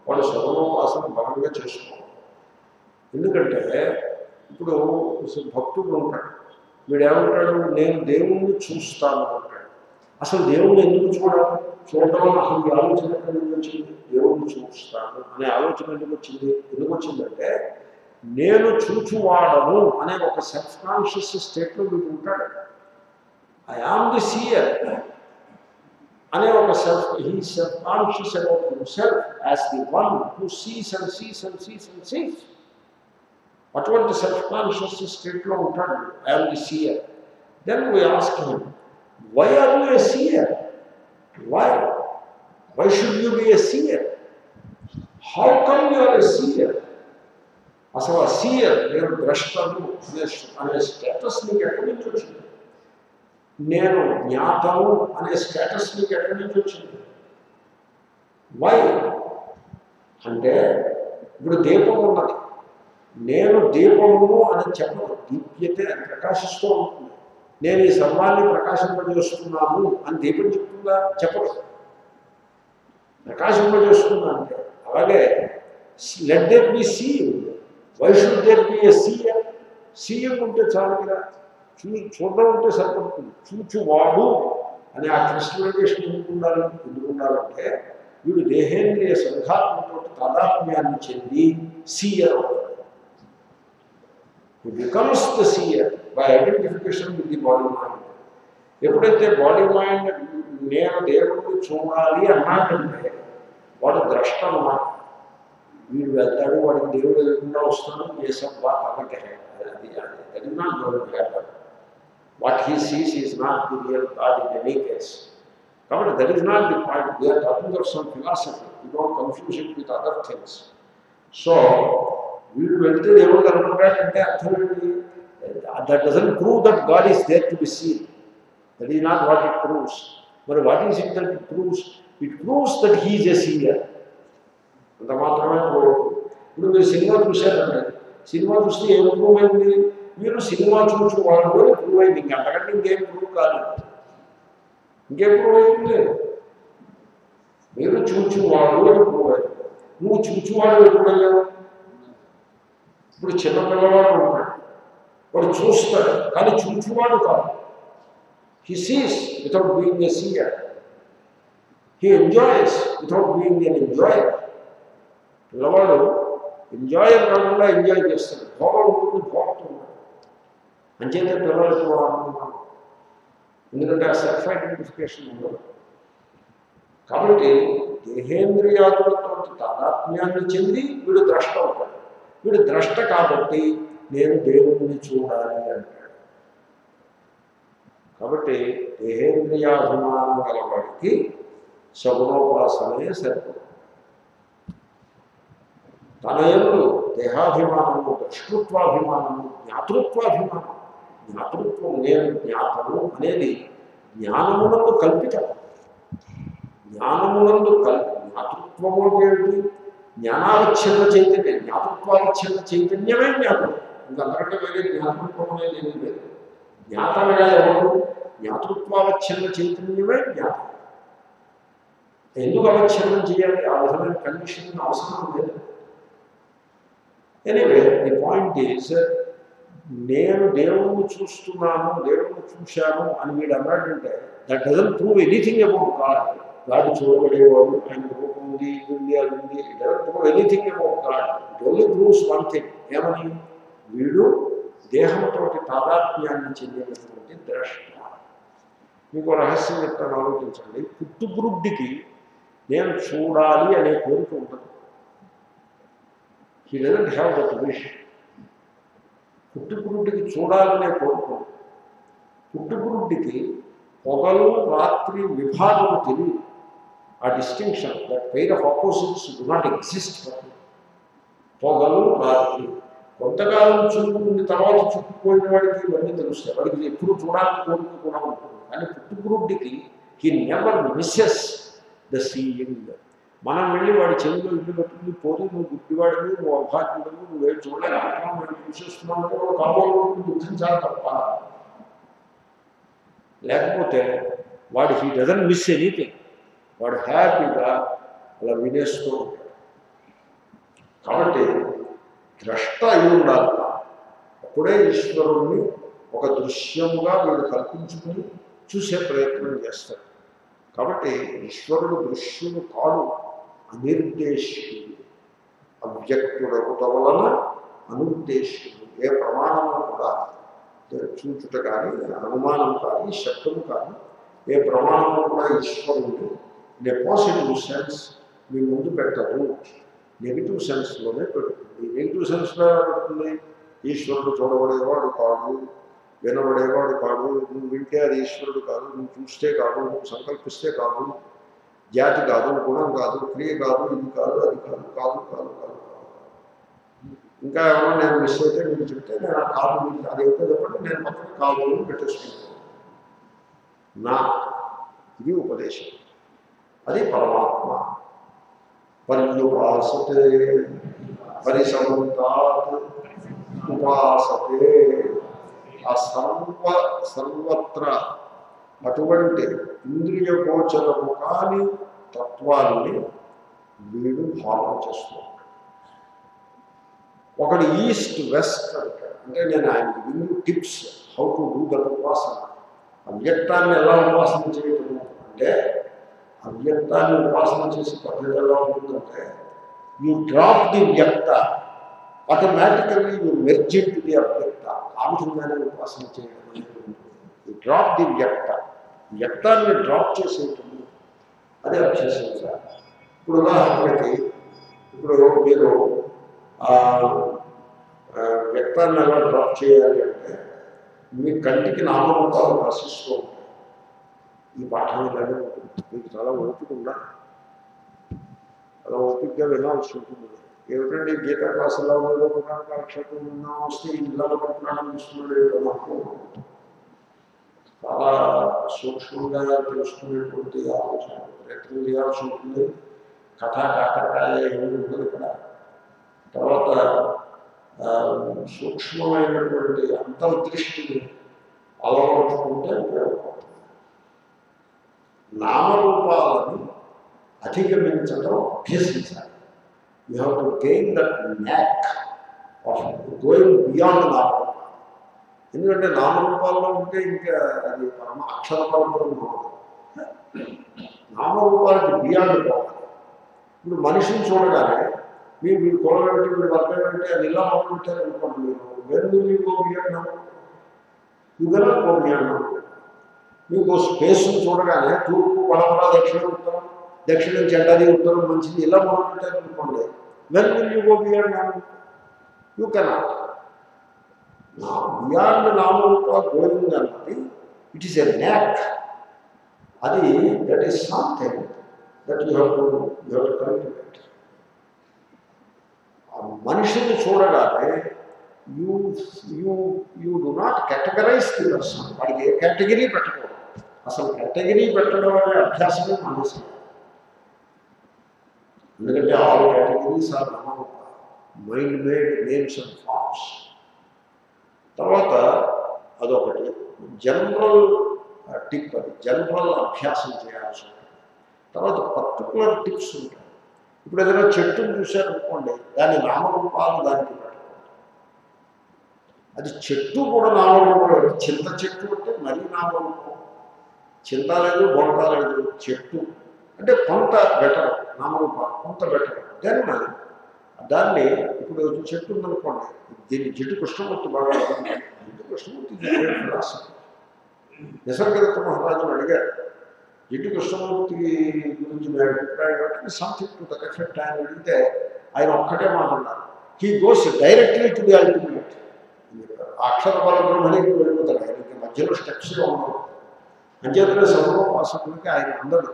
వాడు సగుణోపాసన బలంగా చేసుకోవాలి ఎందుకంటే ఇప్పుడు భక్తుడు ఉంటాడు వీడు ఏమంటాడు నేను దేవుణ్ణి చూస్తాను అంటాడు అసలు దేవుణ్ణి ఎందుకు చూడాలి చూడడం అసలు ఈ ఆలోచన ఎక్కడి నుంచి వచ్చింది దేవుణ్ణి చూస్తాను అనే ఆలోచన ఎందుకు వచ్చింది ఎందుకు వచ్చిందంటే నేను చూచువాడను అనే ఒక సెల్ఫ్ కాన్షియస్ స్టేట్లో వీడు ఉంటాడు ఐ ఆమ్ ది సీయర్ అనే ఒక self he self conscious about himself as the one who sees and sees and sees and sees అటువంటి సెల్ఫ్ కాన్షియస్ స్టేట్లో ఉంటాడు I'm the seer then we ask him why are you a seer why why should you be a seer how come you are a seer అసలు ఆ seer నేను ద్రష్టను అనే అనే status నీకు ఎక్కడి నుంచి వచ్చింది నేను జ్ఞాతము అనే స్టేటస్ నీకు ఎక్కడి నుంచి వచ్చింది వై అంటే ఇప్పుడు దీపం ఉన్నది నేను దీపమును అని చెప్పదు దీప్యతే అని ప్రకాశిస్తూ ఉంటుంది నేను ఈ సర్వాన్ని ప్రకాశింపజేస్తున్నాను అని దీపం చెప్తుందా చెప్పదు ప్రకాశింపజేస్తున్నా అంటే అలాగే let there be seeing why should there be a CM CM ఉంటే చాలు కదా చూ చూడడం ఉంటే సరిపడుతుంది చూచువాడు అని ఆ క్రిస్టలైజేషన్ ఎందుకు ఉండాలి ఎందుకు ఉండాలంటే వీడు దేహేంద్రియ సంఘాత్మతో తాదాత్మ్యాన్ని చెంది సీయర్ అవుతాడు becomes the seer by identification with the body mind ఎప్పుడైతే బాడీ మైండ్ నేను దేవుడిని చూడాలి అన్నాకంటే వాడు ద్రష్ట అన్నమాట వీడు వెళ్తాడు వాడికి దేవుడు ఎదురుకుండా వస్తాను ఏ సబ్బా తనకే అది అది నా గౌరవ what he sees is not the real god in any case కాబట్టి that is not the point we are talking of some philosophy you don't confuse it with other things so వీడు వెళ్తే దేవుడు కనుకుంటాడంటే అర్థం ఏంటి that doesn't prove that god is there to be seen that is not what it proves మరి what is it that it proves it proves that he's a seer అంత మాత్రమే prove ఇప్పుడు మీరు సినిమా చూశారంటే సినిమా చూస్తే ఏం prove అయింది మీరు cinema చూసి వాళ్ళు కూడా ప్రూవ్ అయింది ఇంక అంతకంటే ఇంకేం ప్రూవ్ కాలేదు ఇంకేం ప్రూవ్ అయింది మీరు చూచువాడు అని ప్రూవ్ అయింది నువ్వు చూచువాడు ఎప్పుడయ్యావు ఇప్పుడు చిన్న పిల్లవాడు ఉంటాడు వాడు చూస్తాడు కానీ చూచువాడు కాదు he sees without being a seer he enjoys without being an enjoyer పిల్లవాడు ఎంజాయర్ కాకుండా ఎంజాయ్ చేస్తాడు భోగం ఉంటుంది భోగం ఉంటుంది అంచేతే పిల్లలకు ఆనందం ఎందుకంటే ఆ సెల్ఫ్ ఐడెంటిఫికేషన్ ఉండదు కాబట్టి దేహేంద్రియాదులతో తాదాత్మ్యాన్ని చెంది వీడు ద్రష్ట అవుతాడు వీడు ద్రష్ట కాబట్టి నేను దేవుణ్ణి చూడాలి అంటాడు కాబట్టి దేహేంద్రియాభిమానం గలవాడికి సగుణోపాసనే సరిపడు తన ఎందు దేహాభిమానము ద్రష్టృత్వాభిమానము జ్ఞాతృత్వాభిమానం జ్ఞాతృత్వం నేను జ్ఞాతము అనేది జ్ఞానమునందు కల్పితం జ్ఞానమునందు కల్ జ్ఞాతృత్వము అంటే ఏమిటి జ్ఞానావచ్ఛిన్న చైతన్యం జ్ఞాతృత్వావచ్ఛిన్న చైతన్యమే జ్ఞాతం ఇంకంతకంటే వేరే జ్ఞాతృత్వం అనేది ఏమీ లేదు జ్ఞాతనగా ఎవరు జ్ఞాతృత్వావచ్ఛిన్న చైతన్యమే జ్ఞాతం ఎందుకు అవచ్ఛిన్నం చేయాలి ఆ విధమైన కండిషన్ అవసరం లేదు ఎనీవే ది పాయింట్ ఈజ్ నేను దేవుణ్ణి చూస్తున్నాను దేవుణ్ణి చూశాను అని వీడు అన్నాడంటే that doesn't prove anything about god god చూడబడేవాడు ఆయన రూపం ఉంది ఇది ఉంది అది ఉంది doesn't prove anything about god it only proves one thing ఏమని వీడు దేహంతోటి తాదాత్మ్యాన్ని చెందినటువంటి ద్రష్ట మీకు రహస్యం చెప్తాను ఆలోచించండి పుట్టుబురుడ్డికి నేను చూడాలి అనే కోరిక ఉండదు he doesn't have that wish పుట్టుబురుడ్డికి చూడాలనే కోరిక ఉండదు. పుట్టుబురుడ్డికి పొగలు రాత్రి విభాగం తెలియదు ఆ distinction that pair of opposites do not exist పొగలు రాత్రి కొంతకాలం చుట్టుకుని తర్వాత చుట్టుకుపోయిన వాడికి ఇవన్నీ తెలుస్తాయి వాడికి ఎప్పుడు చూడాలని కోరిక కూడా ఉంటుంది కానీ పుట్టుబురుడ్డికి he never misses the seeing మనం వెళ్ళి వాడి చెవిలో ఇల్లు పెట్టుకుని పోతే నువ్వు గుడ్డివాడివి నువ్వు అభాగ్యుడు నువ్వు ఏం చూడలేకపోతున్నావు మేము చూసేస్తున్నావు అంటే వాడు కాబోలు దుఃఖించాలి తప్ప లేకపోతే వాడు హీ డజన్ మిస్ ఎనీథింగ్ వాడు హ్యాపీగా అలా వినేస్తూ ఉంటాడు కాబట్టి ద్రష్ట అయి ఉండాలి అప్పుడే ఈశ్వరుణ్ణి ఒక దృశ్యముగా వీడు కల్పించుకుని చూసే ప్రయత్నం చేస్తాడు కాబట్టి ఈశ్వరుడు దృశ్యుడు కాడు అనిర్దేశ్యుడు అవ్యక్తుడగుట వలన అనుద్దేశ్యుడు ఏ ప్రమాణము కూడా చూచుట కానీ అనుమానం కానీ శబ్దము కానీ ఏ ప్రమాణము కూడా ఈశ్వరుడు ఇన్ పాజిటివ్ సెన్స్ మీ ముందు పెట్టదు నెగిటివ్ సెన్స్లోనే పెడుతుంది నెగిటివ్ సెన్స్లో ఎలా పెడుతుంది ఈశ్వరుడు చూడబడేవాడు కాదు వినబడేవాడు కాదు నువ్వు వింటే అది ఈశ్వరుడు కాదు నువ్వు చూస్తే కాదు నువ్వు సంకల్పిస్తే కాదు జాతి కాదు గుణం కాదు క్రియ కాదు ఇది కాదు అది కాదు కాదు కాదు కాదు కాదు ఇంకా ఏమన్నా నేను మిస్ అయితే మీరు చెప్తే నేను ఆ కాదు మీకు అది ఏమిటో చెప్పండి నేను పక్కన కాదు అని పెట్టేసుకుంటాను నా ఇది ఉపదేశం అది పరమాత్మ పర్యుపాసతే పరిసమంతాత్ ఉపాసతే ఆ సర్వ సర్వత్ర అటువంటి ఇంద్రియ గోచరము కాని తత్వాన్ని వీడు భావన చేస్తున్నాడు ఒకడు ఈస్ట్ వెస్ట్ అంటాడు అంటే నేను ఆయనకి విందు tips how to do that ఉపాసన అవ్యక్తాన్ని ఎలా ఉపాసన చేయటము అంటే అవ్యక్తాన్ని ఉపాసన చేసే పద్ధతి ఎలా ఉంటుందంటే యూ డ్రాప్ ది వ్యక్త ఆటోమేటికల్లీ యూ మెర్జిట్ ది అవ్యక్త ఆ విధంగానే ఉపాసన చేయడం అనేది ఉంటుంది యూ డ్రాప్ ది వ్యక్త వ్యక్తాన్ని డ్రాప్ చేసేటప్పుడు అదే అభ్యసించాలి ఇప్పుడు ఉదాహరణకి ఇప్పుడు మీరు ఆ, ఆ, వ్యక్తాన్ని ఎలా డ్రాప్ చేయాలి అంటే మీ కంటికి నామరూపాలు భాషిస్తూ ఉంటాయి ఈ పాఠం ఇలాగే ఉంటుంది మీకు చాలా ఓపిక ఉండాలి అలా ఓపికగా వినాల్సి ఉంటుంది ఏమిటంటే గీతా క్లాస్ ఎలా ఉన్నదో పురాణ కాలక్షేపం ఉన్నా వస్తే ఇలా పురాణం ఇస్తున్నాడు ఏదో మాకు చాలా సూక్ష్మంగా తెలుసుకునేటువంటి ఆలోచన ప్రయత్నం చేయాల్సి ఉంటుంది కథా కాకరకాయ ఏమీ ఉండదు ఇక్కడ తర్వాత ఆ, సూక్ష్మమైనటువంటి అంతర్దృష్టిని అలవరుచుకుంటే ఉపయోగపడుతుంది నామరూపాలను అధిగమించడం అభ్యసించాలి you have to gain that knack of going beyond నామరూపాలు ఎందుకంటే నామరూపాల్లో ఉంటే ఇంకా అది పరమ అక్షర పరంపరం ఉండదు నామరూపాలకి బియాండ్ పోవాలి ఇప్పుడు మనిషిని చూడగానే మీరు మీరు కులం ఏమిటి మీరు వర్గం ఏమిటి అది ఇలా మొదలు పెట్టారు అనుకోండి మీరు వెన్ను మీకు గో బియాండ్ ఇదలా గో బియాండ్ మీకు స్పేస్ని చూడగానే తూర్పు పడమర దక్షిణ ఉత్తరం దక్షిణం చెడ్డది ఉత్తరం మంచిది ఇలా మొదలు పెట్టారు అనుకోండి when will you go beyond you cannot beyond నామరూప గోయింగ్ అన్నది ఇట్ ఈస్ ఎ న్యాక్ అది that is something that you have to you have to cultivate ఆ మనిషిని చూడగానే you you you do not categorize the person వాడికి ఏ category పెట్టకూడదు అసలు కేటగిరీ పెట్టడం అనే అభ్యాసమే మానేసి ఎందుకంటే ఆల్ కేటగిరీస్ ఆర్ నామరూప mind made names and forms తర్వాత అదొకటి జనరల్ టిప్ అది జనరల్ అభ్యాసం చేయాల్సి ఉంటుంది తర్వాత పర్టికులర్ టిప్స్ ఉంటాయి ఇప్పుడు ఏదైనా చెట్టును చూశారనుకోండి దాని నామరూపాలు దానికి పెట్టకూడదు అది చెట్టు కూడా నామరూపం చింత చెట్టు అంటే మరీ నామరూపం చింత లేదు బొంత లేదు చెట్టు అంటే కొంత బెటర్ నామరూపాలు కొంత బెటర్ దెన్ దాన్ని ఇప్పుడు చెట్టు ఉందనుకోండి దీన్ని జిడ్డు కృష్ణమూర్తి బాగా ఉంటుంది. జిడ్డు కృష్ణమూర్తి ఫిలాసఫీ నిసర్గదత్త మహారాజును అడిగారు జిడ్డు కృష్ణమూర్తి గురించి మీ అభిప్రాయం ఏంటంటే సంథింగ్ టు దట్ ఎఫెక్ట్ ఆయన అడిగితే ఆయన ఒక్కటే మాట అన్నారు he goes directly to the ultimate అక్షర పరబ్రహ్మనికి వెళ్ళిపోతాడు ఆయనకి మధ్యలో స్టెప్స్ ఉండవు అంచేతనే సర్వోపాసకులకి ఆయన అందడు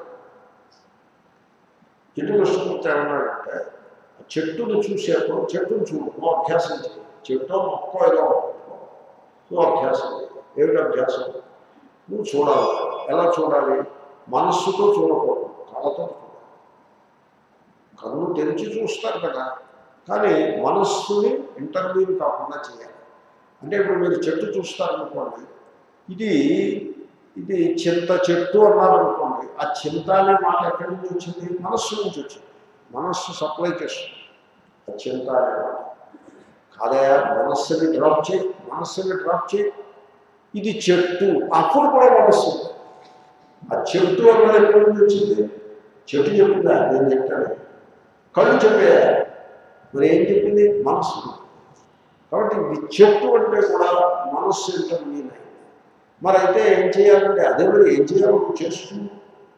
జిడ్డు కృష్ణమూర్తి ఏమన్నాడంటే చెట్టును చూసేప్పుడు చెట్టును చూడు నువ్వు అభ్యాసం చేయి చెట్టు మొక్క ఏదో ఒకటి. నువ్వు అభ్యాసం చేయి ఏమిటి అభ్యాసం నువ్వు చూడాలి ఎలా చూడాలి మనస్సుతో చూడకూడదు కళ్ళతో చూడాలి కన్ను తెరిచి చూస్తారు కదా కానీ మనస్సుని ఇంటర్వ్యూ కాకుండా చేయాలి అంటే ఇప్పుడు మీరు చెట్టు చూస్తారనుకోండి ఇది ఇది చింత చెట్టు అన్నారనుకోండి ఆ చింత అనే మాట ఎక్కడి నుంచి వచ్చింది మనస్సు నుంచి వచ్చింది మనస్సు సప్లై చేస్తుంది చింత అనేమాట కాదయా మనస్సుని డ్రాప్ చేయి మనస్సుని డ్రాప్ చేయి ఇది చెట్టు అప్పుడు కూడా మనస్సు ఆ చెట్టు అన్నది ఎక్కడి నుంచి వచ్చింది చెట్టు చెప్పిందా నేను చెప్తాను కళ్ళు చెప్పాయా మరి ఏం చెప్పింది మనస్సు కాబట్టి ఇది చెట్టు అంటే కూడా మనస్సు ఇంటర్వ్యూన్ అయింది మరి అయితే ఏం చేయాలంటే అదే మరి ఏం చేయాలో నువ్వు చేస్తుంది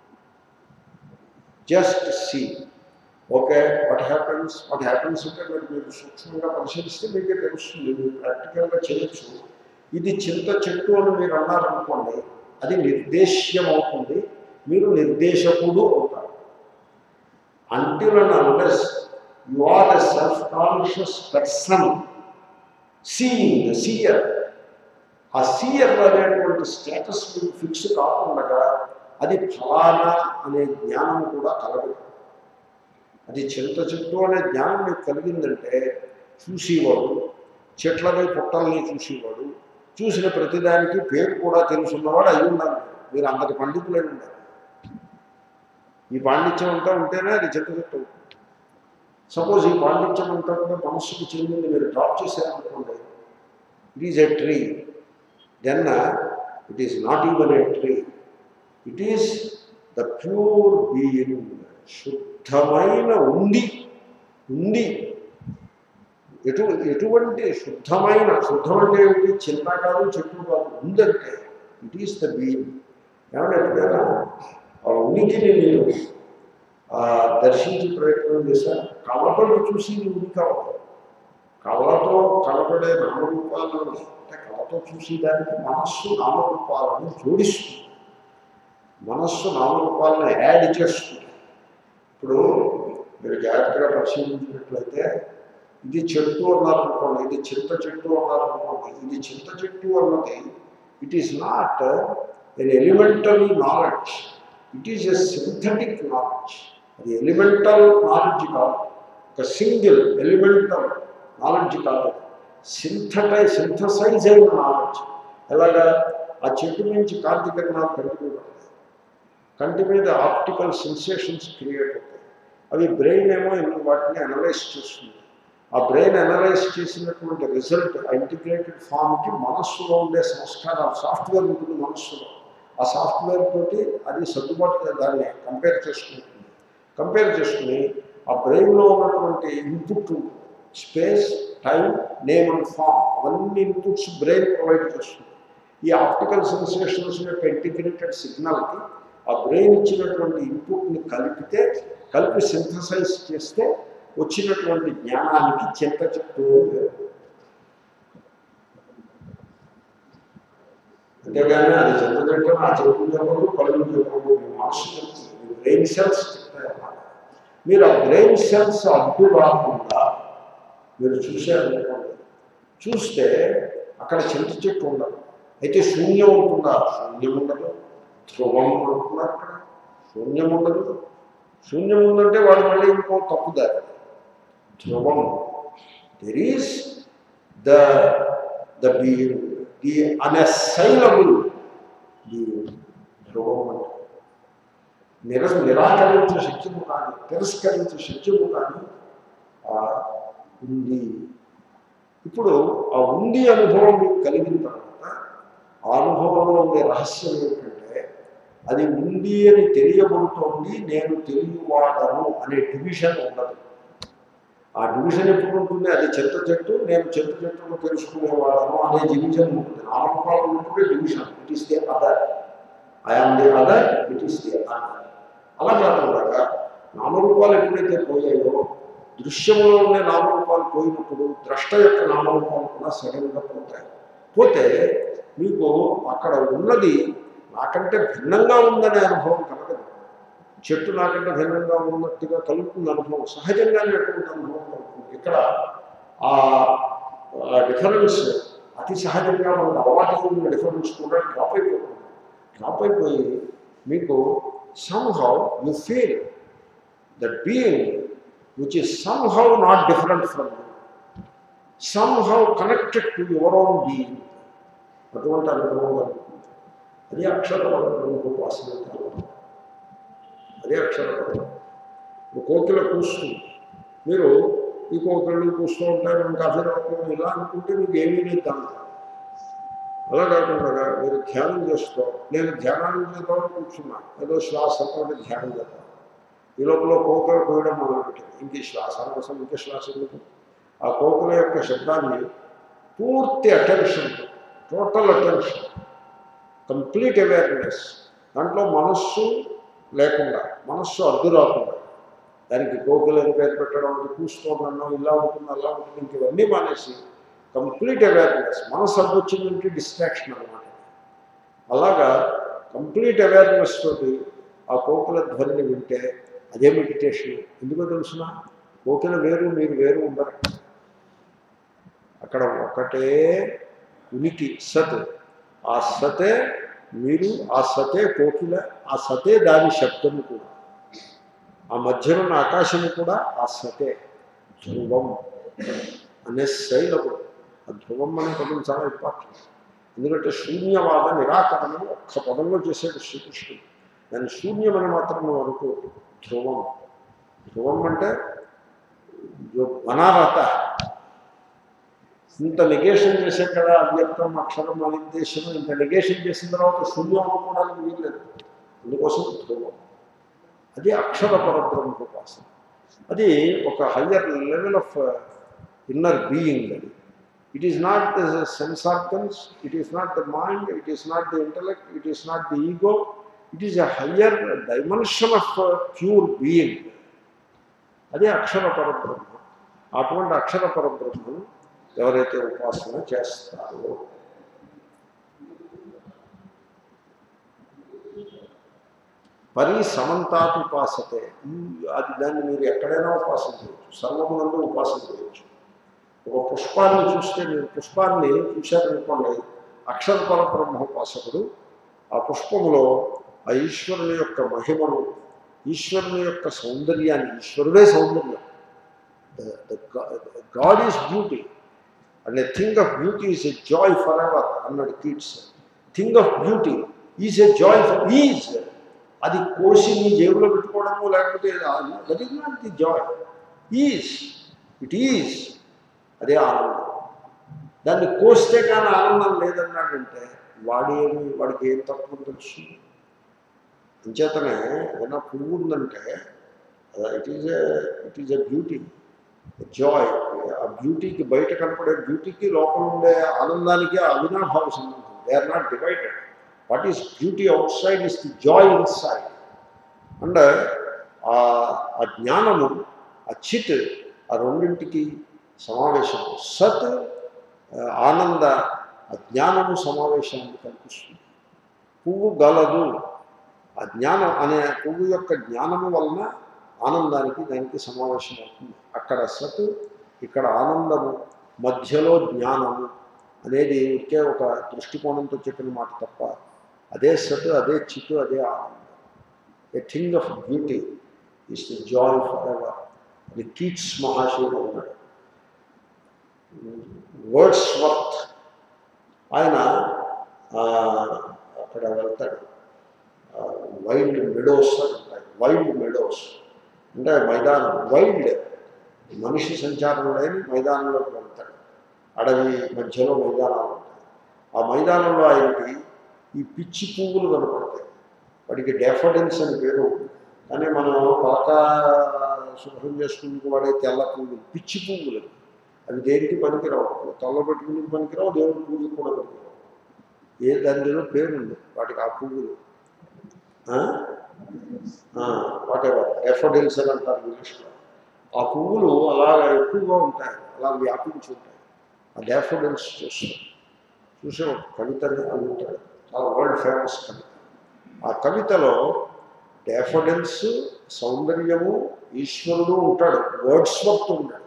just see okay what happens what happens అంటే మీరు మీరు సూక్ష్మంగా పరిశీలిస్తే మీకే తెలుస్తుంది మీరు ప్రాక్టికల్గా చేయొచ్చు ఇది చింత చెట్టు అని మీరు అన్నారనుకోండి అది నిర్దేశ్యం అవుతుంది మీరు నిర్దేశకుడు అవుతారు until and unless you are a self conscious person seeing seer ఆ సీయర్ అనేటువంటి స్టేటస్ మీకు ఫిక్స్ కాకుండా అది ఫలానా అనే జ్ఞానం కూడా కలగదు అది చింత చెట్టు అనే జ్ఞానం మీకు కలిగిందంటే చూసేవాడు చెట్లని పుట్టల్ని చూసేవాడు చూసిన ప్రతిదానికి పేరు కూడా తెలుసున్నవాడు అయి ఉండాలి మీరు అంతటి పండితులై ఉండాలి ఈ పాండిత్యం అంతా ఉంటేనే అది చింత చెట్టు అవుతుంది సపోజ్ ఈ పాండిత్యం అంతా కూడా మనస్సుకు చెందింది మీరు డ్రాప్ చేశారనుకోండి it is a tree then it is not even a tree it is the pure being శుద్ధమైన ఉండి ఉండి ఎటు ఎటువంటి శుద్ధమైన శుద్ధం అంటే ఏమిటి చింత కాదు చెట్టు కాదు ఉందంటే ఇట్ ఈస్ ద బీయింగ్ ఏమన్నా ఎప్పుడైనా ఆ ఉనికిని నేను ఆ, దర్శించే ప్రయత్నం చేశాను కళ్ళతో చూసి ఇది ఉనికి కావాలి కళ్ళతో కనబడే నామరూపాలను అంటే కళ్ళతో చూసి దానికి మనస్సు నామరూపాలను జోడిస్తుంది మనస్సు నామరూపాలను యాడ్ చేస్తుంది ఇప్పుడు మీరు జాగ్రత్తగా పరిశీలించినట్లయితే ఇది చెట్టు అన్నారు అనుకోండి ఇది చింత చెట్టు అన్నారు అనుకోండి ఇది చింత చెట్టు అన్నది it is not an elementary knowledge it is a synthetic knowledge అది ఎలిమెంటల్ నాలెడ్జ్ కాదు ఒక సింగిల్ ఎలిమెంటల్ నాలెడ్జ్ కాదు సింథటై సింథసైజ్ అయిన నాలెడ్జ్ ఎలాగా ఆ చెట్టు నుంచి కాంతి కిరణాలు కంటి మీద పడతాయి కంటి మీద ఆప్టికల్ సెన్సేషన్స్ క్రియేట్ అవుతాయి అవి బ్రెయిన్ ఏమో ఇన్ని వాటిని అనలైజ్ చేస్తుంది ఆ బ్రెయిన్ అనలైజ్ చేసినటువంటి రిజల్ట్ ఆ ఇంటిగ్రేటెడ్ ఫామ్కి మనస్సులో ఉండే సంస్కారాలు సాఫ్ట్వేర్ ఉంటుంది మనస్సులో ఆ సాఫ్ట్వేర్ తోటి అది సర్దుబాటు దాన్ని కంపేర్ చేసుకుంటుంది కంపేర్ చేసుకుని ఆ బ్రెయిన్లో ఉన్నటువంటి input space time name and form అవన్నీ ఇన్పుట్స్ బ్రెయిన్ ప్రొవైడ్ చేస్తుంది ఈ ఆప్టికల్ సెన్సేషన్స్ యొక్క ఇంటిగ్రేటెడ్ సిగ్నల్కి ఆ బ్రెయిన్ ఇచ్చినటువంటి ఇన్పుట్ని కలిపితే కలిపి సింథసైజ్ చేస్తే వచ్చినటువంటి జ్ఞానానికి చింత చెట్టు అని పేరు. అంతేగాని అది చింత చెట్టు ఆ చెట్టు చెప్పదు కళ్ళు చెప్పదు మీ మనసు చెప్తుంది మీ బ్రెయిన్ సెల్స్ చెప్తాయి అన్నమాట మీరు ఆ బ్రెయిన్ సెల్స్ అడ్డు రాకుండా మీరు చూశారనుకోండి చూస్తే అక్కడ చింత చెట్టు ఉండదు అయితే శూన్యం ఉంటుందా శూన్యం ఉండదు ధ్రువం ఉంటున్నారు అక్కడ శూన్యం ఉండదు శూన్యం ఉందంటే వాడు మళ్ళీ ఇంకో తప్పుదారి ధ్రువం there is the the being the unassailable being ధ్రువం అంటే నిర నిరాకరించే శక్యము కానీ తిరస్కరించే శక్యము కానీ ఆ ఉంది ఇప్పుడు ఆ ఉంది అనుభవం మీకు కలిగిన తర్వాత ఆ అనుభవంలో ఉండే రహస్యం ఏంటంటే అది ఉంది అని తెలియబడుతోంది నేను తెలియవాడను అనే డివిజన్ ఉండదు ఆ డివిజన్ ఎప్పుడు ఉంటుంది అది చెత్త చెట్టు నేను చెత్త చెట్టును తెలుసుకునేవాడను అనే డివిజన్ ఉంటుంది నామరూపాలు ఉంటుంటే division it is the other I am the other it is the other అలా కాకుండా నామరూపాలు ఎప్పుడైతే పోయాయో దృశ్యంలో ఉండే నామరూపాలు పోయినప్పుడు ద్రష్ట యొక్క నామరూపాలు కూడా సడన్గా పోతాయి పోతే మీకు అక్కడ ఉన్నది నాకంటే భిన్నంగా ఉందనే అనుభవం కలగదు చెట్టు నాకంటే భిన్నంగా ఉన్నట్టుగా కలుగుతుంది అనుభవం సహజంగానే అటువంటి అనుభవం కలుగుతుంది ఇక్కడ ఆ డిఫరెన్స్ అతి సహజంగా మనకు అలవాటు ఉన్న డిఫరెన్స్ కూడా డ్రాప్ అయిపోతుంది డ్రాప్ అయిపోయి మీకు somehow you feel that being which is somehow not different from you, somehow connected to your own being. అటువంటి అనుభవం కలుగుతుంది అది అక్షరపరం ఉపాసన అదే అక్షరపరం ఇప్పుడు కోకిల కూస్తుంది మీరు ఈ కోకిళ్ళు కూస్తూ ఉంటాయి మనం కాఫీ తాగుతాం ఇలా అనుకుంటే మీకు ఏమీ లేదు దాంట్లో అలా కాకుండా మీరు ధ్యానం చేస్తూ నేను ధ్యానాన్ని చేద్దామని కూర్చున్నా ఏదో శ్వాసతో ధ్యానం చేద్దాం ఈ లోపల కోకలు పోయడం మొదలుపెట్టింది ఇంక ఈ శ్వాస కోసం ఇంక శ్వాస ఎందుకు ఆ కోకల యొక్క శబ్దాన్ని పూర్తి attention total attention complete awareness దాంట్లో మనస్సు లేకుండా మనస్సు అడ్డు రాకుండా దానికి కోకిలని పేరు పెట్టడం అది కూస్తోందన్నో ఇలా ఉంటుంది అలా ఉంటుంది ఇంక ఇవన్నీ మానేసి కంప్లీట్ అవేర్నెస్ మనసు అడ్డు వచ్చిందంటే డిస్ట్రాక్షన్ అనమాట అలాగా కంప్లీట్ అవేర్నెస్ తోటి ఆ కోకిల ధ్వనిని వింటే అదే మెడిటేషన్ ఎందుకో తెలుసిన కోకిల వేరు మీరు వేరు ఉండరు అక్కడ ఒకటే ఉనికి సత్ ఆ సతే మీరు ఆ సతే కోకిల ఆ సతే దాని శబ్దము కూడా ఆ మధ్యలో ఉన్న ఆకాశము కూడా ఆ సతే ధ్రువం అనే శైలము ఆ ధ్రువం అనే పదం చాలా ఇంపార్టెంట్ ఎందుకంటే శూన్యవాద నిరాకరణం ఒక్క పదంలో చేసేది శ్రీకృష్ణుడు దాన్ని శూన్యమని మాత్రం నువ్వు అనుకో ధ్రువం ధ్రువం అంటే వనారత ఇంత నెగేషన్ చేసే కదా అవ్యక్తం అక్షరం అనిర్దేశం ఇంత నెగేషన్ చేసిన తర్వాత శూన్యం అనుకోవడానికి వీల్లేదు అందుకోసం ధ్రువం అది అక్షర పరబ్రహ్మోపాసన అది ఒక higher level of inner being అది it is not the sense organs it is not the mind it is not the intellect it is not the ego it is a higher dimension of pure being అది అక్షర పరబ్రహ్మ అటువంటి అక్షర పరబ్రహ్మను ఎవరైతే ఉపాసన చేస్తారో పరి సమంతాత్ ఉపాసతే ఈ- అది దాన్ని మీరు ఎక్కడైనా ఉపాసన చేయొచ్చు సర్వమునందు ఉపాసన చేయొచ్చు ఒక పుష్పాన్ని చూస్తే మీరు పుష్పాన్ని చూశారనుకోండి అక్షర పరబ్రహ్మోపాసకుడు ఆ పుష్పములో ఆ ఈశ్వరుని యొక్క మహిమను ఈశ్వరుని యొక్క సౌందర్యాన్ని ఈశ్వరుడే సౌందర్యం god is beauty and a thing of beauty is a joy for ever అన్నాడు Keats thing of beauty is a joy for is అది కోసి నీ జేబులో పెట్టుకోవడము లేకపోతే that is not the joy is it is అదే ఆనందం దాన్ని కోస్తే కానీ ఆనందం లేదన్నాడంటే వాడి ఏమి వాడికి ఏం తక్కువ తెలుసు అంచేతనే ఏదైనా పువ్వు ఉందంటే it is it is a beauty joy ఆ బ్యూటీకి బయట కనపడే బ్యూటీకి లోపల ఉండే ఆనందానికి అవినాభావ సంబంధం they are not divided what is beauty outside is the joy inside and ఆ జ్ఞానము ఆ చిత్ ఆ రెండింటికి సమావేశం సత్ ఆ, ఆనంద ఆ జ్ఞానము సమావేశాన్ని కల్పిస్తుంది పువ్వు గలదు ఆ జ్ఞానం అనే పువ్వు యొక్క జ్ఞానము వలన ఆనందానికి దానికి సమావేశం అవుతుంది అక్కడ సత్ ఇక్కడ ఆనందము మధ్యలో జ్ఞానము అనేది ఒకే ఒక దృష్టికోణంతో చెప్పిన మాట తప్ప అదే సత్ అదే చిత్తు అదే ఆనందం a thing of beauty is the joy for ever అది కీట్స్ మహాశివుడు ఉన్నాడు వర్డ్స్ వర్త్ ఆయన ఆ, అక్కడ వెళ్తాడు వైల్డ్ మెడోస్ అంటారు వైల్డ్ మెడోస్ అంటే మైదానం వైల్డ్ మనిషి సంచారం లేని మైదానంలోకి వెళ్తాడు అడవి మధ్యలో మైదానాలు ఉంటాయి ఆ మైదానంలో ఆయనకి ఈ పిచ్చి పువ్వులు కనపడతాయి వాడికి డెఫడెన్స్ అని పేరు కానీ మనం పలక శుభ్రం చేసుకుని వాడే తెల్ల పువ్వులు పిచ్చి పువ్వులు అవి దేనికి పనికిరావు తల్ల పెట్టుకుని పనికిరావు దేవుడి పూజకు కూడా పనికిరావు ఏ దాని ఏదో పేరుంది వాటికి ఆ పువ్వులు వాట్ ఎవర్ ఎఫర్డెన్స్ అని అంటారు ఇంగ్లీష్లో ఆ పువ్వులు అలాగ ఎక్కువగా ఉంటాయి అలా వ్యాపించి ఉంటాయి ఆ డాఫోడెన్స్ చూస్తాం చూసే ఒక కవితని అందుతాడు చాలా వరల్డ్ ఫేమస్ కవిత ఆ కవితలో డాఫోడెన్స్ సౌందర్యము ఈశ్వరుడు ఉంటాడు వర్డ్స్ వర్త్ ఉంటాడు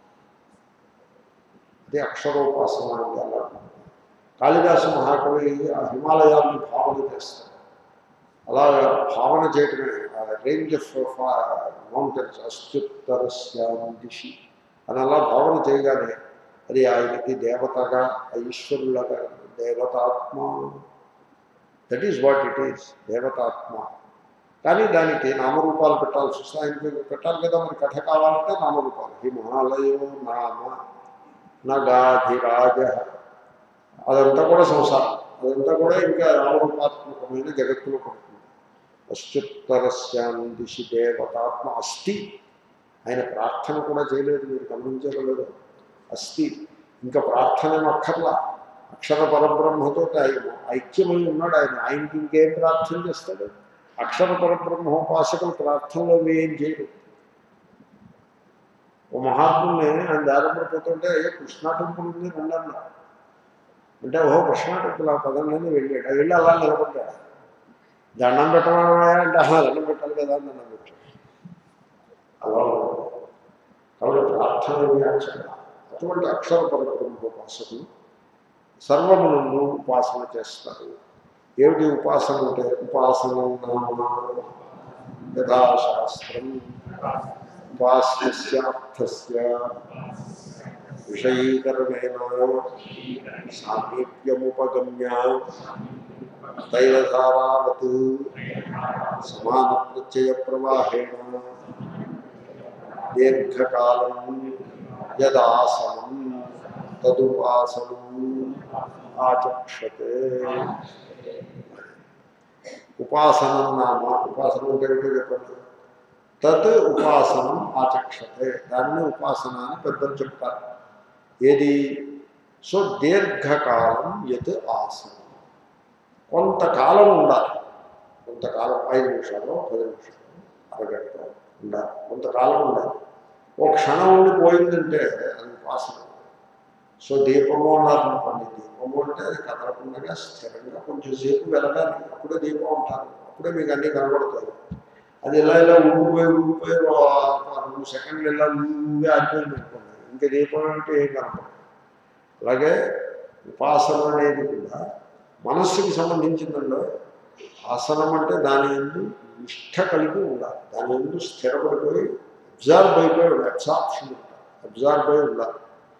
అదే అక్షరోపాసన అంటే అలా కాళిదాసు మహాకవి ఆ హిమాలయాలను భావన చేస్తాడు అలా భావన చేయటమే రేంజ్ ఆఫ్ మౌంటైన్స్ అత్యుత్తరస్యాం దిశి అని అలా భావన చేయగానే అది ఆయనకి దేవతగా ఆ ఈశ్వరులాగా దేవతాత్మ that is what it is దేవతాత్మ కానీ దానికి నామరూపాలు పెట్టాల్సి వస్తుంది ఆయనకి పెట్టాలి కదా మరి కథ కావాలంటే నామరూపాలు హిమాలయో నామ నగాధిరాజ అదంతా కూడా సంసారం అదంతా కూడా ఇంకా నామరూపాత్మకమైన జగత్తులో పడుతుంది అశ్చుత్తరస్యాం దిశి దేవతాత్మ అస్థి ఆయన ప్రార్థన కూడా చేయలేదు మీరు గమనించగలరు అస్థి ఇంకా ప్రార్థన ఏం అక్కర్లా అక్షర పరబ్రహ్మతో ఆయన ఐక్యమై ఉన్నాడు ఆయన ఆయనకి ఇంకేం ప్రార్థన చేస్తాడు అక్షర పరబ్రహ్మోపాసకులు ప్రార్థనలో ఏం చేయరు ఓ మహాత్ముని ఆయన దారిపడిపోతుంటే అయ్యో కృష్ణా టెంపుల్ ఉంది రెండన్నా అంటే ఓహో కృష్ణా టెంపుల్ ఆ పదంలోనే వెళ్ళాడు ఆ వెళ్ళి అలా నిలబడ్డాడు దండం పెట్టమన్నా అంటే అలా దండం పెట్టాలి కదా అని దండం పెట్టాడు అలా ఉంది. కాబట్టి ప్రార్థన ఏమి అక్షర అటువంటి అక్షర పరబ్రహ్మోపాసకులు సర్వమునందు ఉపాసన చేస్తారు ఏమిటి ఉపాసన అంటే ఉపాసన నామ యథాశాస్త్రం ఉపాస్యస్యార్థస్య విషయీకరణేన సామీప్యముపగమ్య తైలధారావత్ సమాన ప్రత్యయ ప్రవాహేణ దీర్ఘకాలం యదాసనం తదుపాసనం ఆచక్షతే ఉపాసనం నామ ఉపాసనం అంటే ఏమిటో చెప్పండి తత్ ఉపాసనం ఆచక్షతే దాన్ని ఉపాసన అని పెద్దలు చెప్తారు ఏది సో దీర్ఘకాలం యత్ ఆసనం కొంతకాలం ఉండాలి కొంతకాలం ఐదు నిమిషాలు పది నిమిషాలు అరగంట ఉండాలి కొంతకాలం ఉండాలి ఓ క్షణం ఉండి పోయిందంటే అది ఉపాసన సో దీపము అన్నారనుకోండి దీపము అంటే అది కదలకుండా స్థిరంగా కొంచెం సేపు వెళ్ళాలి అప్పుడే దీపం ఉంటారు అప్పుడే మీకు అన్నీ కనబడతాయి అది ఇలా ఇలా ఊగిపోయి ఊగిపోయి ఓ రెండు సెకండ్లు ఇలా ఊగి ఆగిపోయింది అనుకోండి ఇంకా దీపం అంటే ఏం కనపడదు అలాగే ఉపాసన అనేది కూడా మనస్సుకి సంబంధించిందంలో ఆసనం అంటే దాని ఎందు నిష్ట కలిగి ఉండాలి దాని ఎందు స్థిరపడిపోయి అబ్జార్బ్ అయిపోయి ఉండాలి అబ్జార్ప్షన్ ఉంటారు అబ్జార్బ్ అయి ఉండాలి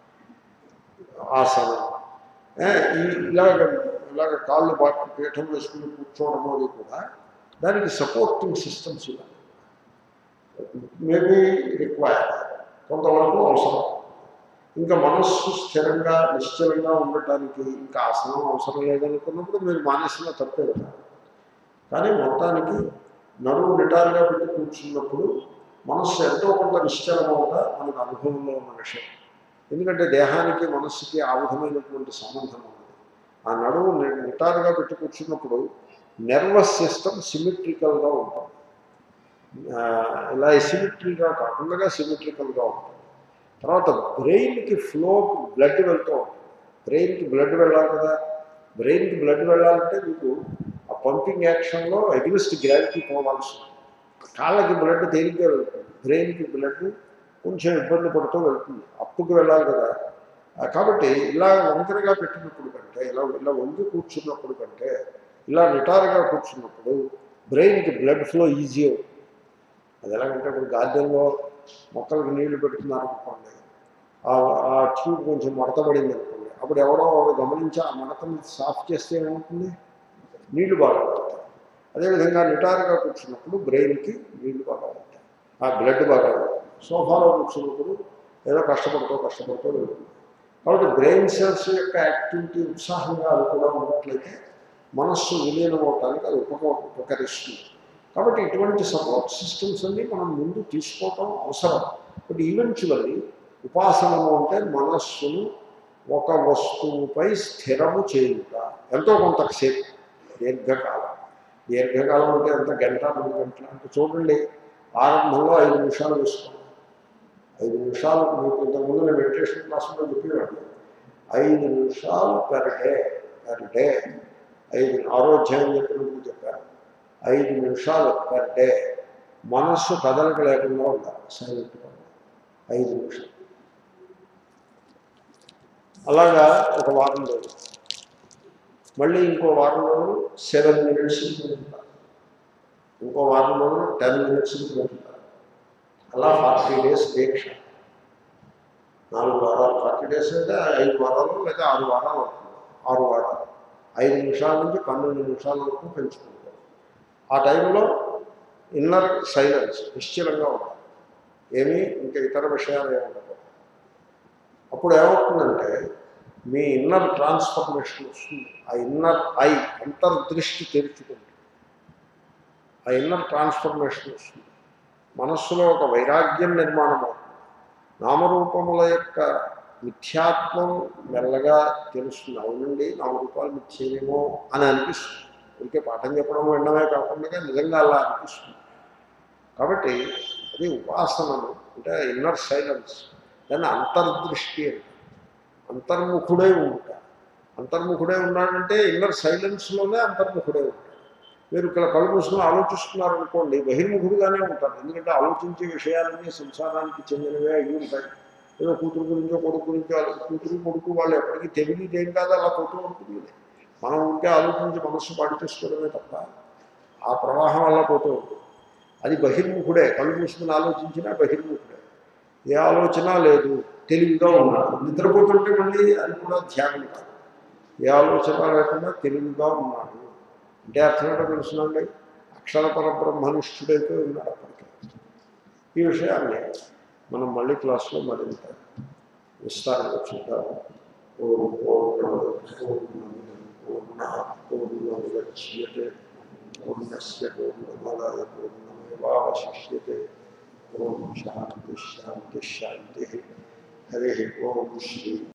ఆసనం ఏ, ఈ ఇలాగ ఇలాగ కాళ్ళు బాటి పీఠం వేసుకుని కూర్చోవడం అది కూడా దానికి సపోర్టింగ్ సిస్టమ్స్ ఇవ్వాలి మేబీ రిక్వైర్ కొంతవరకు అవసరం ఇంకా మనస్సు స్థిరంగా నిశ్చలంగా ఉండటానికి ఇంకా ఆసనం అవసరం లేదనుకున్నప్పుడు మీరు మానేసిన తప్పే కదా కానీ మొత్తానికి నడువు నిటారుగా పెట్టి కూర్చున్నప్పుడు మనస్సు ఎంతో కొంత నిశ్చలమవుగా మనకు అనుభవంలో ఉన్న విషయం ఎందుకంటే దేహానికి మనస్సుకి ఆ విధమైనటువంటి సంబంధం ఉంది ఆ నడువు ని- నిటారుగా పెట్టి కూర్చున్నప్పుడు నెర్వస్ సిస్టమ్ సిమెట్రికల్గా ఉంటుంది ఆ, ఇలా సిమెట్రీగా కాకుండా సిమెట్రికల్గా ఉంటుంది తర్వాత బ్రెయిన్కి ఫ్లో బ్లడ్ వెళ్తూ ఉంటుంది బ్రెయిన్కి బ్లడ్ వెళ్ళాలి కదా బ్రెయిన్కి బ్లడ్ వెళ్ళాలంటే మీకు ఆ పంపింగ్ యాక్షన్లో అగ్నిస్ట్ గ్రావిటీ పోవాల్సి ఉంటుంది కాళ్ళకి బ్లడ్ తేలిగ్గా వెళ్తుంది బ్రెయిన్కి బ్లడ్ కొంచెం ఇబ్బంది పడుతూ వెళ్తుంది అప్పుకు వెళ్ళాలి కదా ఆ, కాబట్టి ఇలా వంకరగా పెట్టినప్పుడు కంటే ఇలా ఇలా వంగి కూర్చున్నప్పుడు కంటే ఇలా నిటారుగా కూర్చున్నప్పుడు బ్రెయిన్కి బ్లడ్ ఫ్లో ఈజీ అవుతుంది అది ఎలాగంటే ఇప్పుడు గార్డెన్లో మొక్కలకు నీళ్లు పెడుతున్నారు అనుకోండి ఆ ఆ ట్యూబ్ కొంచెం మడతపడింది అనుకోండి అప్పుడు ఎవడో ఒకడు గమనించి ఆ మడతని సాఫ్ చేస్తే ఏమవుతుంది నీళ్లు బాగా పడతాయి అదేవిధంగా నిటారుగా కూర్చున్నప్పుడు బ్రెయిన్కి నీళ్లు బాగా పడతాయి ఆ బ్లడ్ బాగా వెళ్తుంది. సోఫాలో కూర్చున్నప్పుడు ఏదో కష్టపడుతూ కష్టపడుతూ వెళ్తుంది కాబట్టి బ్రెయిన్ సెల్స్ యొక్క యాక్టివిటీ ఉత్సాహంగా అది కూడా ఉన్నట్లయితే మనస్సు విలీనం అవటానికి అది ఉపక ఉపకరిస్తుంది కాబట్టి ఇటువంటి సపోర్ట్ సిస్టమ్స్ అన్ని మనం ముందు తీసుకోవటం అవసరం బట్ ఈవెన్చువల్లీ ఉపాసనము అంటే మనస్సును ఒక వస్తువుపై స్థిరము చేయుట ఎంతో కొంతసేపు దీర్ఘకాలం దీర్ఘకాలం అంటే ఎంత గంట రెండు గంటలు అంటే చూడండి ఆరంభంలో ఐదు నిమిషాలు వేసుకోండి ఐదు నిమిషాలు మీకు ఇంతకుముందు నేను మెడిటేషన్ క్లాసులో చెప్పేవాడిని ఐదు నిమిషాలు పెర్ డే పెర్ డే ఐదు ఆరోగ్యం చెప్పినప్పుడు చెప్పాను ఐదు నిమిషాలు పర్ డే మనస్సు కదలిక లేకుండా ఉండాలి సైలెంట్గా ఉండాలి ఐదు నిమిషాలు అలాగా ఒక వారం రోజులు మళ్ళీ ఇంకో వారం రోజులు సెవెన్ మినిట్స్ పెట్టుకుంటారు ఇంకో వారం రోజులు టెన్ మినిట్స్ పెట్టుకుంటారు అలా ఫార్టీ డేస్ దీక్ష నాలుగు వారాలు ఫార్టీ డేస్ అయితే ఐదు వారాలు లేదా ఆరు వారాలు అవుతుంది ఆరు వారాలు ఐదు నిమిషాల నుంచి పన్నెండు నిమిషాల వరకు పెంచుకుంటారు ఆ టైంలో ఇన్నర్ సైలెన్స్ నిశ్చలంగా ఉండాలి ఏమీ ఇంకా ఇతర విషయాలు ఏమి ఉండవు అప్పుడు ఏమవుతుందంటే మీ ఇన్నర్ ట్రాన్స్ఫర్మేషన్ వస్తుంది ఆ ఇన్నర్ ఐ అంతర్దృష్టి తెరుచుకుంటుంది ఆ ఇన్నర్ ట్రాన్స్ఫర్మేషన్ వస్తుంది మనస్సులో ఒక వైరాగ్యం నిర్మాణం అవుతుంది నామరూపముల యొక్క మిథ్యాత్మం మెల్లగా తెలుస్తుంది అవునండి నామరూపాలు మిథ్యేమో అని అనిపిస్తుంది ఇంకే పాఠం చెప్పడం వినడమే కాకుండా నిజంగా అలా అనిపిస్తుంది కాబట్టి అది ఉపాసనలు అంటే ఇన్నర్ సైలెన్స్ దాన్ని అంతర్దృష్టి అంటారు అంతర్ముఖుడై ఉంటా అంతర్ముఖుడై ఉన్నాడంటే ఇన్నర్ సైలెన్స్లోనే అంతర్ముఖుడై ఉంటాడు మీరు ఇక్కడ కళ్ళు మూసుకుని ఆలోచిస్తున్నారనుకోండి బహిర్ముఖుడుగానే ఉంటారు ఎందుకంటే ఆలోచించే విషయాలన్నీ సంసారానికి చెందినవే అయి ఉంటాయి ఏదో కూతురు గురించో కొడుకు గురించో ఆలో- కూతురు కొడుకు వాళ్ళు ఎప్పటికీ తెలియదు ఏం కాదు అలా పోతూ ఉంటుంది మనం ఉంటే ఆలోచించి మనస్సు పాడు చేసుకోవడమే తప్ప ఆ ప్రవాహం అలా పోతూ ఉంటుంది అది బహిర్ముఖుడే కళ్ళు మూసుకుని ఆలోచించినా బహిర్ముఖుడే ఏ ఆలోచన లేదు తెలివిగా ఉన్నాడు నిద్రపోతుంటే మళ్ళీ అది కూడా ధ్యానం కాదు ఏ ఆలోచన లేకుండా తెలివిగా ఉన్నాడు అంటే అర్థం ఏంటో తెలుసునండి అక్షర పరబ్రహ్మనిష్ఠుడైతే ఉన్నాడు అప్పటికే ఈ విషయాన్ని మనం మళ్ళీ క్లాస్లో మరింత విస్తారంగా చూద్దాము ఓం పూర్ణమద పూర్ణమిదం పూర్ణః పూర్ణముదచ్యతే పూర్ణస్య పూర్ణమాదాయ పూర్ణమేవాశిష్యతే ఓం శాంతి శాంతి శాంతి హరి ఓం శ్రీ